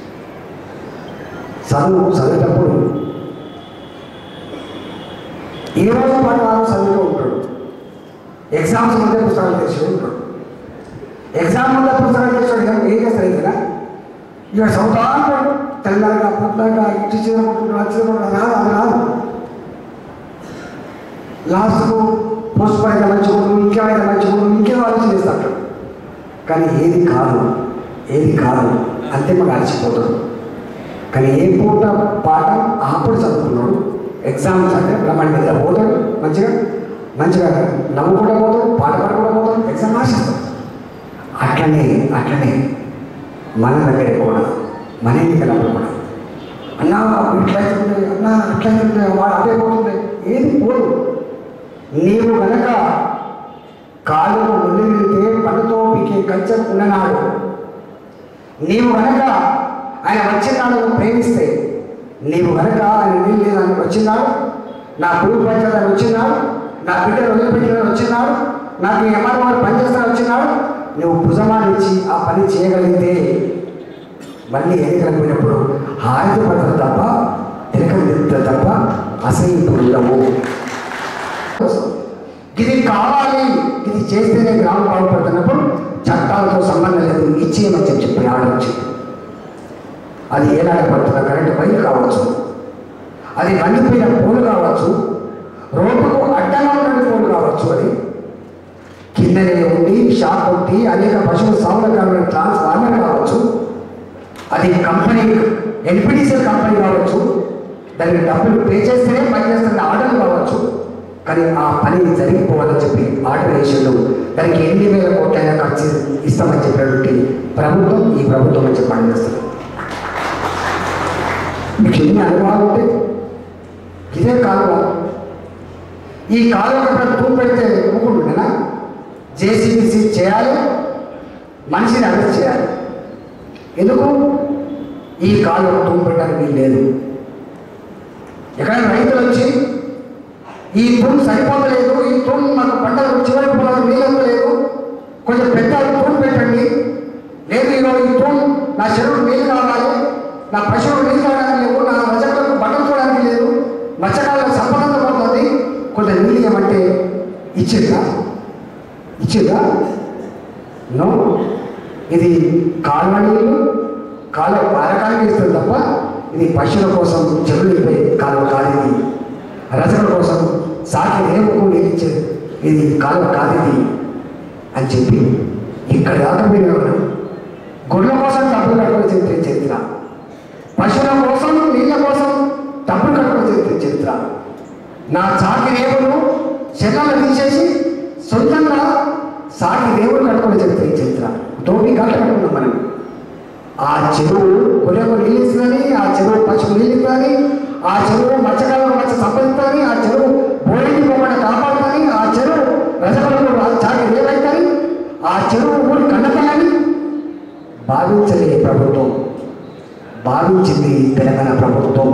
చదువు చదివేటప్పుడు ఈ రోజు పాటు ఆ రోజు చదువుతూ ఉంటాడు ఎగ్జామ్స్ ముందే పుస్తకాలు తెచ్చి ఉంటాడు ఎగ్జామ్ ముందే పుస్తకాలు తెచ్చాడు ఏం ఏం చేస్తాడు కదా ఇక చదువుతా ఉంటాడు తెల్లగా పొద్దుగా ఇటు చదువుకుంటున్నాడు అది చదువుకుంటున్నాడు రాదు అది రాదు లాస్ట్కు పోస్ట్ అయితే మంచిగా ఇంకేమైతే మంచిగా ఇంకేం ఆలోచన చేస్తాడు కానీ ఏది కాదు ఏది కాదు అంతే మాకు అలసిపోతాడు కానీ ఏ పూట పాట అప్పుడు చదువుకున్నాడు ఎగ్జామ్స్ అంటే బ్రహ్మాండ మీద పోతాడు మంచిగా మంచిగా నవ్వు కూడా పోతాడు పాట పాట కూడా పోతాడు ఎగ్జామ్ రాసిస్తాడు అట్లనే అట్లనే మన దగ్గర కూడా మన ఎన్నికలప్పుడు కూడా అన్నా ఇట్లయితుంది అన్నా అట్లయితుంది వాడు అదే పోతుంది ఏది పోదు నీవు గనక కాలు ముళ్ళితే పండుతో పీకే కంచె ఉన్ననాడు నీవు గనక ఆయన వచ్చినాడు ప్రేమిస్తే నీవు గనక ఆయన నీళ్ళు లేదని వచ్చినాడు నా పురుగు పంచాలని వచ్చినాడు నా బిడ్డలు వదిలిపెట్టిన వచ్చినాడు నాకు ఎంఆర్ వారు పనిచేస్తాను వచ్చినాడు నువ్వు భుజమానిచ్చి ఆ పని చేయగలిగితే మళ్ళీ ఎన్నికలకు పోయినప్పుడు హారతి పడతారు తప్ప తిరగం తిరుగుతారు తప్ప అసహ్యింపులు ఉండవు ఇది కావాలి ఇది చేస్తేనే గ్రామం బాగుపడుతున్నప్పుడు చట్టాలతో సంబంధం లేదు ఇచ్చేయమని చెప్పి చెప్పి ఆర్డర్ వచ్చింది అది ఏలాగా పడుతున్న కరెంటు వైర్ కావచ్చు అది మండిపోయిన పోలు కావచ్చు రోడ్డుకు అడ్డంగా ఉన్న పోలు కావచ్చు అది కిందనే ఉండి షాక్ కొట్టి అనేక పశువుల సాగుల ట్రాన్స్ఫార్మర్ కావచ్చు అది కంపెనీ ఎన్పిటిసిఎల్ కంపెనీ కావచ్చు దానికి డబ్బులు పే చేస్తేనే పని చేస్తున్న ఆర్డర్ కావచ్చు కానీ ఆ పని జరిగిపోవాలని చెప్పి ఆర్డర్ వేసిండు దానికి ఎన్ని వేల కోట్లైనా ఖర్చు ఇస్తామని చెప్పినటువంటి ప్రభుత్వం ఈ ప్రభుత్వం అని చెప్పి పనిచేస్తుంది మీకు ఎన్ని అనుభవాలు ఉంటాయి ఇదే కాలువ ఈ కాలువ అక్కడ తూపు పెడితే ఊకుంటుండేనా జేసీబీసీ చేయాలి మనిషిని అరెస్ట్ చేయాలి ఎందుకు ఈ కాలువ తూము పెట్టడానికి వీలు లేదు ఎక్కడైనా రైతులు వచ్చి ఈ తూము సరిపోతలేదు ఈ తూము మాకు పంటలకు చివరి పొలాలకు నీళ్ళు లేదు కొంచెం పెద్ద తూము పెట్టండి లేదు ఈరోజు ఈ తూము నా చెరువు నీళ్ళు కావాలి నా పశువులు నీళ్ళు తాగడానికి లేవు నా రజకులకు బట్టలు చూడడానికి లేదు మత్స్యకాలకు సంపదంతో పడుతుంది కొంత నీళ్ళు ఇవ్వమంటే ఇచ్చిందా ఇచ్చిందా నో ఇది కాలువ నీళ్ళు కాలువ పారకానికి ఇస్తుంది తప్ప ఇది పశువుల కోసం చెరువులు ఇప్పే కాలువ కాదు ఇది రచనల కోసం సాకి రేపుకు నీళ్ళు ఇచ్చేది ఇది కాలువ కాదు ఇది అని చెప్పి ఇక్కడ దాకా మీరు ఎవరు గొర్రెల కోసం డబ్బులు కట్టుకొని చరిత్ర చరిత్ర పశువుల కోసం నీళ్ళ కోసం డబ్బులు కట్టుకొని చరిత్ర చరిత్ర నా చాకి రేవులు శరీరాలు తీసేసి సొంతంగా సాకి రేవులు కట్టుకొని చరిత్ర ఈ చరిత్ర తోటి గంట కట్టుకున్నాం మనం ఆ చెరువు గొర్రెకు నీళ్ళు ఇస్తుందని ఆ చెరువు పశువు నీళ్ళు ఇస్తుందని ఆ చెరువు మత్స్యకాలం మత్స్య సంపాదిస్తాని ఆ చెరువు బోడికి పోకుండా కాపాడుతాని ఆ చెరువు రజకులకు చాకి రేవైతాని ఆ చెరువు ఊరి కండతానని భావించలే ప్రభుత్వం భావించింది తెలంగాణ ప్రభుత్వం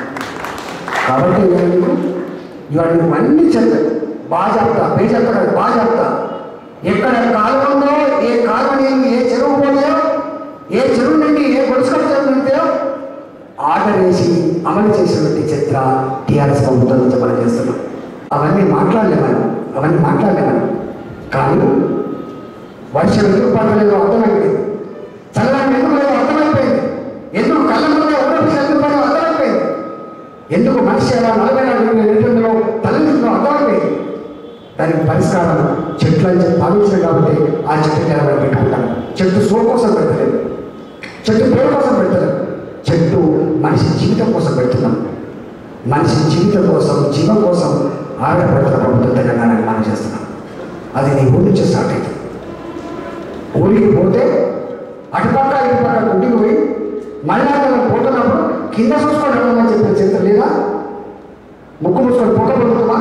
కాబట్టి ఇవాళ మీకు ఇవాళ మీకు అన్ని చెప్తాయి బాగా చెప్తా పే చెప్తా కాదు, బాగా చెప్తా ఎక్కడ కాలువ ఉందో ఏ కాలువ నీళ్ళు ఏ చెరువు పోయో ఏ చెరువు నుండి ఏ గొలుసుకట్ట చెరువు నుండియో ఆర్డర్ వేసి అమలు చేసినటువంటి చరిత్ర టీఆర్ఎస్ ప్రభుత్వం నుంచి మనం చేస్తున్నాం అవన్నీ మాట్లాడలే మనం అవన్నీ మాట్లాడలే మనం కానీ వర్షం ఎందుకు పడలేదో అర్థమైపోయింది చల్లని ఎందుకు లేదో అర్థమైపోయింది ఎందుకు కళ్ళ ముందే ఉండడం ఎందుకు పడదో అర్థమైపోయింది ఎందుకు మనిషి అలా నలభై నాలుగు ఎనిమిదిలో తల్లిదండ్రులు అర్థమైపోయింది దానికి పరిష్కారం చెట్లు అని చెప్పి భావించారు కాబట్టి ఆ చెట్టు నిలబడి పెట్టుకుంటాం చెట్టు సో కోసం పెట్టలేదు చెట్టు పేరు కోసం పెట్టలేదు చెట్టు మనిషి జీవితం కోసం పెడుతున్నాం మనిషి జీవితం కోసం జీవం కోసం ఆడపడుతున్న ప్రభుత్వం తెలంగాణ మనం చేస్తున్నాం అది నీ ఊరి నుంచి స్టార్ట్ అయింది ఊరికి పోతే అటుపక్క ఇటుపక్క గుడ్డికి పోయి మళ్ళా మనం పోతున్నప్పుడు కింద చూసుకొని వెళ్ళమని చెప్పిన చరిత్ర లేదా ముక్కు మూసుకొని పొగ పొందుతామా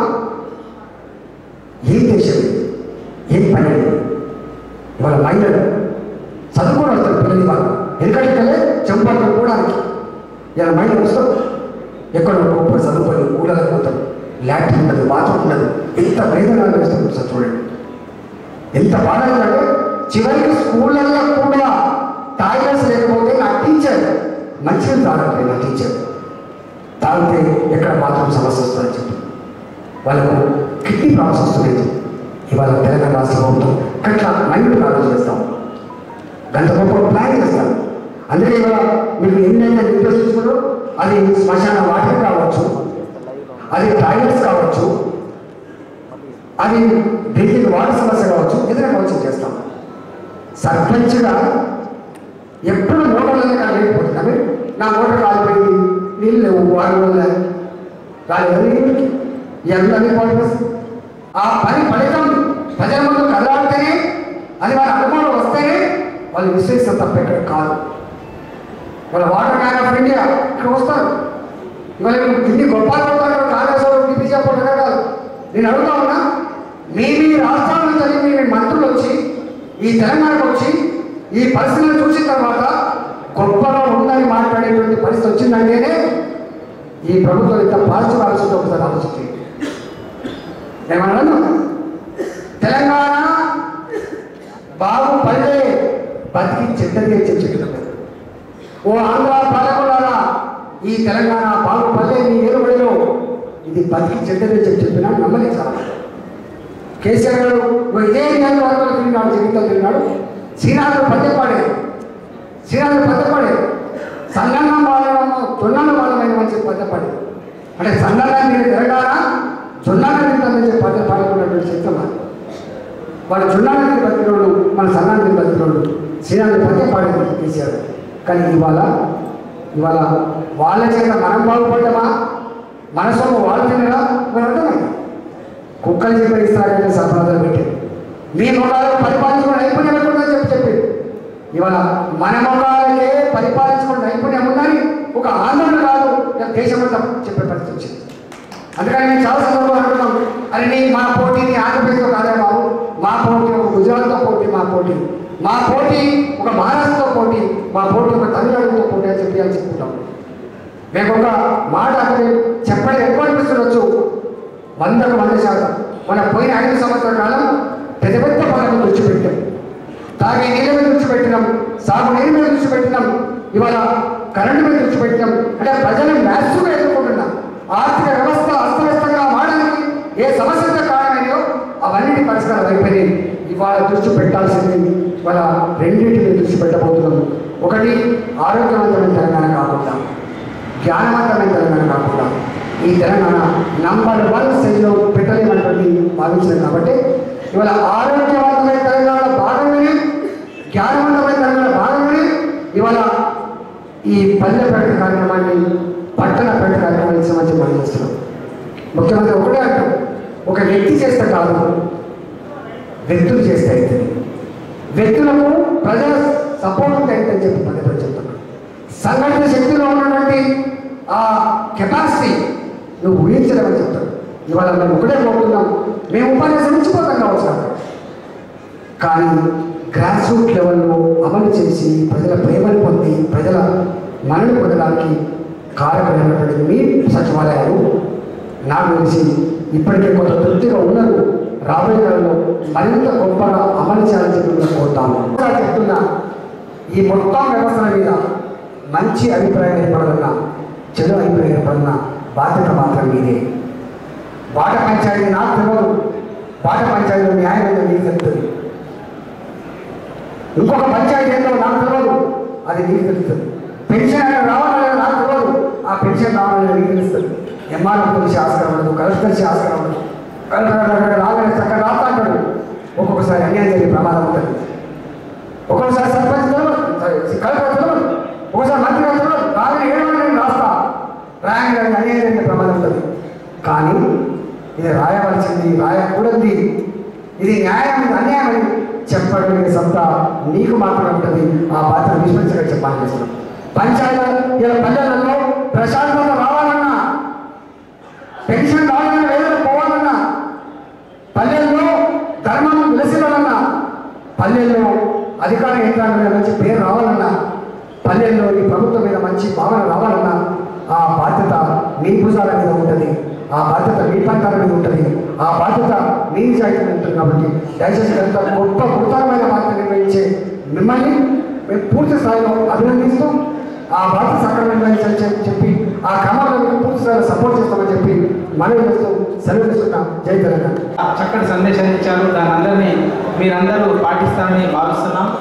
ఏం దేశం ఇది? ఏం పని ఇది? ఇవాళ మహిళలు చదువుకొని వస్తారు పిల్లలు ఇవాళ ఎందుకంటే చెంపలు కట్టుకోవడానికి ఇలా మహిళలు వస్తారు ఎక్కడ గొప్ప చదువుకొని ఊళ్ళకి పోతారు లాట్రిన్ ఉండదు బాత్రూమ్ ఉండదు ఎంత వేదన అనిపిస్తుంది సార్ చూడండి ఎంత బాధ అంటే చివరికి స్కూళ్ళల్లో కూడా టాయిలెట్స్ లేకపోతే నా టీచర్ మంచిగా తాగట్లేదు నా టీచర్ తాగితే ఎక్కడ బాత్రూమ్ సమస్య వస్తుందని చెప్పి వాళ్ళకు కిడ్నీ ప్రాబ్లమ్స్ వస్తున్నాయి ఇవాళ తెలంగాణ రాష్ట్ర ప్రభుత్వం అట్లా మైండ్ ఆలోచన చేస్తాం గంట గొప్ప ప్లాన్ చేస్తాం అందుకే ఇవాళ మీరు ఎన్నైనా నిర్దేశించుకున్నారో అది శ్మశాన వాటర్ కావచ్చు అది టాయిలెట్స్ కావచ్చు అది డ్రింకింగ్ వాటర్ సమస్య కావచ్చు ఏదైనా కావచ్చు చేస్తాం సర్పంచ్గా ఎప్పుడు మోటార్లనే కానీ లేకపోతుంది కానీ నా మోటార్ కాలిపోయింది నీళ్ళు లేవు వాటర్ వల్ల రాలేదు ఎంతని పర్పస్ ఆ పని ఫలితం ప్రజల ముందు కదలాడితేనే అది వాళ్ళ అనుమానం వస్తేనే వాళ్ళు విశ్లేషణ తప్ప ఇక్కడ కాదు వాళ్ళ వాటర్ మ్యాన్ ఆఫ్ ఇండియా ఇక్కడ వస్తారు ఇవాళ మీరు ఇన్ని గొప్ప గొప్ప కాంగ్రెస్ వాళ్ళు బీజేపీ వాళ్ళు కాదు నేను అడుగుతా ఉన్నా మీ మీ రాష్ట్రాల నుంచి అని మీ మీ మంత్రులు వచ్చి ఈ తెలంగాణకు వచ్చి ఈ పరిస్థితులను చూసిన తర్వాత గొప్పగా ఉందని మాట్లాడేటువంటి పరిస్థితి వచ్చిందంటేనే ఈ ప్రభుత్వం ఇంత పాజిటివ్ ఆలోచన ఒకసారి ఆలోచించి ఏమన్నా తెలంగాణ బాగుపడే బతికి చెడ్డది చెప్పిన ఓ ఆంధ్ర పాలకులారా ఈ తెలంగాణ బాగుపడే మీ ఏలుబడిలో ఇది బతికి చెడ్డది చెప్పి చెప్పినా నమ్మలేదు చాలా కేసీఆర్ గారు ఓ ఇదే నియోజకవర్గంలో తిరిగినాడు జీవితంలో తిరిగినాడు శ్రీనాథుడు పద్యం పాడేది శ్రీనాథుడు పద్యం పాడేది సంగన్నం వాళ్ళము జొన్నలు వాళ్ళమైన మంచి పద్యం పాడేది అంటే సంగన్నాన్ని మీరు తిరగారా జొన్నాన్ని తింటామని చెప్పి పద్యం పాడుకున్నటువంటి శక్తి మాది వాడు జొన్నాన్ని బతికినోడు మన సంఘాన్ని బతికినోడు శ్రీనాథుడు పద్యం పాడేది కేసీఆర్ కానీ ఇవాళ ఇవాళ వాళ్ళ చేత మనం బాగుపడ్డామా మన సొమ్ము వాళ్ళు తినరా మరి అర్థమైంది కుక్కలు చెప్పి ఇస్తారంటే సరఫరాలు పెట్టారు మీ మొఖాలకు పరిపాలించుకుని నైపుణ్యం ఎక్కడుందని చెప్పి చెప్పి ఇవాళ మన మొఖాలకే పరిపాలించుకుని నైపుణ్యం ఉందని ఒక ఆందోళన కాదు ఇలా దేశమంతా చెప్పే పరిస్థితి వచ్చింది అందుకని నేను చాలా సందర్భాలు అంటున్నాం అరే నీ మా పోటీ నీ ఆంధ్రప్రదేశ్తో కాదే బాబు మా పోటీ ఒక గుజరాత్తో పోటీ మా పోటీ మా పోటీ ఒక మహారాష్ట్రతో పోటీ మా పోటీ ఒక తమిళనాడుతో పోటీ అని చెప్పి అని చెప్పుకుంటాం మేము ఒక మాట అక్కడ చెప్పడం ఎక్కువ అనిపిస్తుండొచ్చు వందకు వంద శాతం మన పోయిన ఐదు సంవత్సరాల కాలం పెద్ద పెద్ద పనులకు దృష్టి పెట్టాం తాగే నీళ్ళ మీద దృష్టి పెట్టినాం సాగు నీళ్ళ మీద దృష్టి పెట్టినాం ఇవాళ కరెంటు మీద దృష్టి పెట్టినాం అంటే ప్రజలను మ్యాథ్స్గా ఎదుర్కొంటున్నాం ఆర్థిక వ్యవస్థ అస్తవ్యస్తంగా మారడానికి ఏ సమస్యతో కారణమైనాయో అవన్నీ పరిష్కారం అయిపోయినాయి ఇవాళ దృష్టి పెట్టాల్సింది ఇవాళ రెండింటి మీద దృష్టి పెట్టబోతున్నాం ఒకటి ఆరోగ్యవంతమైన తెలంగాణ కాకుండా జ్ఞానవంతమైన తెలంగాణ కాకుండా ఈ తెలంగాణ నంబర్ వన్ స్థితిలో పెట్టలేమన్నటువంటి భావించినాం కాబట్టి ఇవాళ ఆరోగ్యవంతమైన తెలంగాణ భాగంగానే జ్ఞానవంతమైన తెలంగాణ భాగంగానే ఇవాళ ఈ పల్లె ప్రకటన కార్యక్రమాన్ని పట్టణ ప్రకటన కార్యక్రమాన్ని ఇచ్చామని మనం చేస్తున్నాం ముఖ్యమంత్రి ఒకటే అంటాం ఒక వ్యక్తి చేస్తే కాదు వ్యక్తులు చేస్తే అవుతుంది వ్యక్తులకు ప్రజల సపోర్ట్ ఉంటే అని చెప్పి పదే పదే చెప్తున్నాను సంఘటన శక్తిలో ఉన్నటువంటి ఆ కెపాసిటీ నువ్వు ఊహించలేమని చెప్తాడు ఇవాళ మేము ఒకటే కోరుతున్నాం మేము ఉపన్యాసం ఇచ్చిపోతాం కావచ్చు అక్కడ. కానీ గ్రాస్ రూట్ లెవెల్లో అమలు చేసి ప్రజల ప్రేమను పొంది ప్రజల మనని పొందడానికి కారకమైనటువంటి మీ సచివాలయాలు నాకు తెలిసి ఇప్పటికే కొంత తృప్తిగా ఉన్నారు రాబోయే కాలంలో మరింత గొప్పగా అమలు చేయాలని చెప్పి మేము కోరుతాము ఇంకా చెప్తున్నా ఈ మొత్తం వ్యవస్థల మీద మంచి అభిప్రాయం ఏర్పడాలన్నా చెడు అభిప్రాయం ఏర్పడాలన్నా బాధ్యత మాత్రం మీదే బాట పంచాయతీ నాకు తెలియదు బాట పంచాయతీలో న్యాయం ఏందో మీకు తెలుస్తుంది ఇంకొక పంచాయతీ ఏందో నాకు తెలియదు అది మీకు తెలుస్తుంది పెన్షన్ అనేది రావాలనేది నాకు తెలియదు ఆ పెన్షన్ రావాలనేది మీకు తెలుస్తుంది ఎంఆర్ఎఫ్ తెలిసి ఆస్కారం ఉండదు కలెక్టర్ తెలిసి ఆస్కారం ఉండదు కలెక్టర్ రాగానే చక్కగా రాస్తా అంటాడు ఒక్కొక్కసారి అన్యాయం జరిగే ప్రమాదం ఉంటుంది ఒక్కొక్కసారి సర్పంచ్ తెలియదు కలెక్టర్ తెలియదు ఒకసారి మంత్రి గారు తెలియదు రాగానే ఏమని నేను రాస్తా రాయంగా అన్యాయం జరిగే ప్రమాదం ఉంటుంది కానీ ఇది రాయవలసింది రాయకూడదు ఇది న్యాయం ఇది అన్యాయం అని చెప్పగలిగే సత్తా నీకు మాత్రమే ఉంటుంది ఆ బాధ్యత విస్మరించగా చెప్పాలని చేస్తున్నాం పంచాయతీ ఇలా పల్లెలలో ప్రశాంతత రావాలన్నా పెన్షన్ రావాలన్నా వేదన పోవాలన్నా పల్లెల్లో ధర్మం విలసిల్లాలన్నా పల్లెల్లో అధికార యంత్రాంగం మీద మంచి పేరు రావాలన్నా పల్లెల్లో ఈ ప్రభుత్వం మీద మంచి భావన రావాలన్నా ఆ బాధ్యత మీ భుజాల మీద ఉంటుంది ఆ బాధ్యత మీ పంటాల మీద ఉంటుంది ఆ బాధ్యత మీ నిజాయితీ మీద ఉంటుంది కాబట్టి దయచేసి ఎంత గొప్ప గురుతరమైన బాధ్యత నిర్వహించే మిమ్మల్ని మేము పూర్తి స్థాయిలో అభినందిస్తూ ఆ బాధ్యత సక్రమంగా నిర్వహించాలని చెప్పి ఆ క్రమంలో మీకు పూర్తి స్థాయిలో సపోర్ట్ చేస్తామని చెప్పి మనవి చేస్తూ సెలవు తీసుకున్నాం జై తెలంగాణ చక్కటి సందేశాన్ని ఇచ్చారు దాని అందరినీ మీరందరూ పాటిస్తారని భావిస్తున్నాం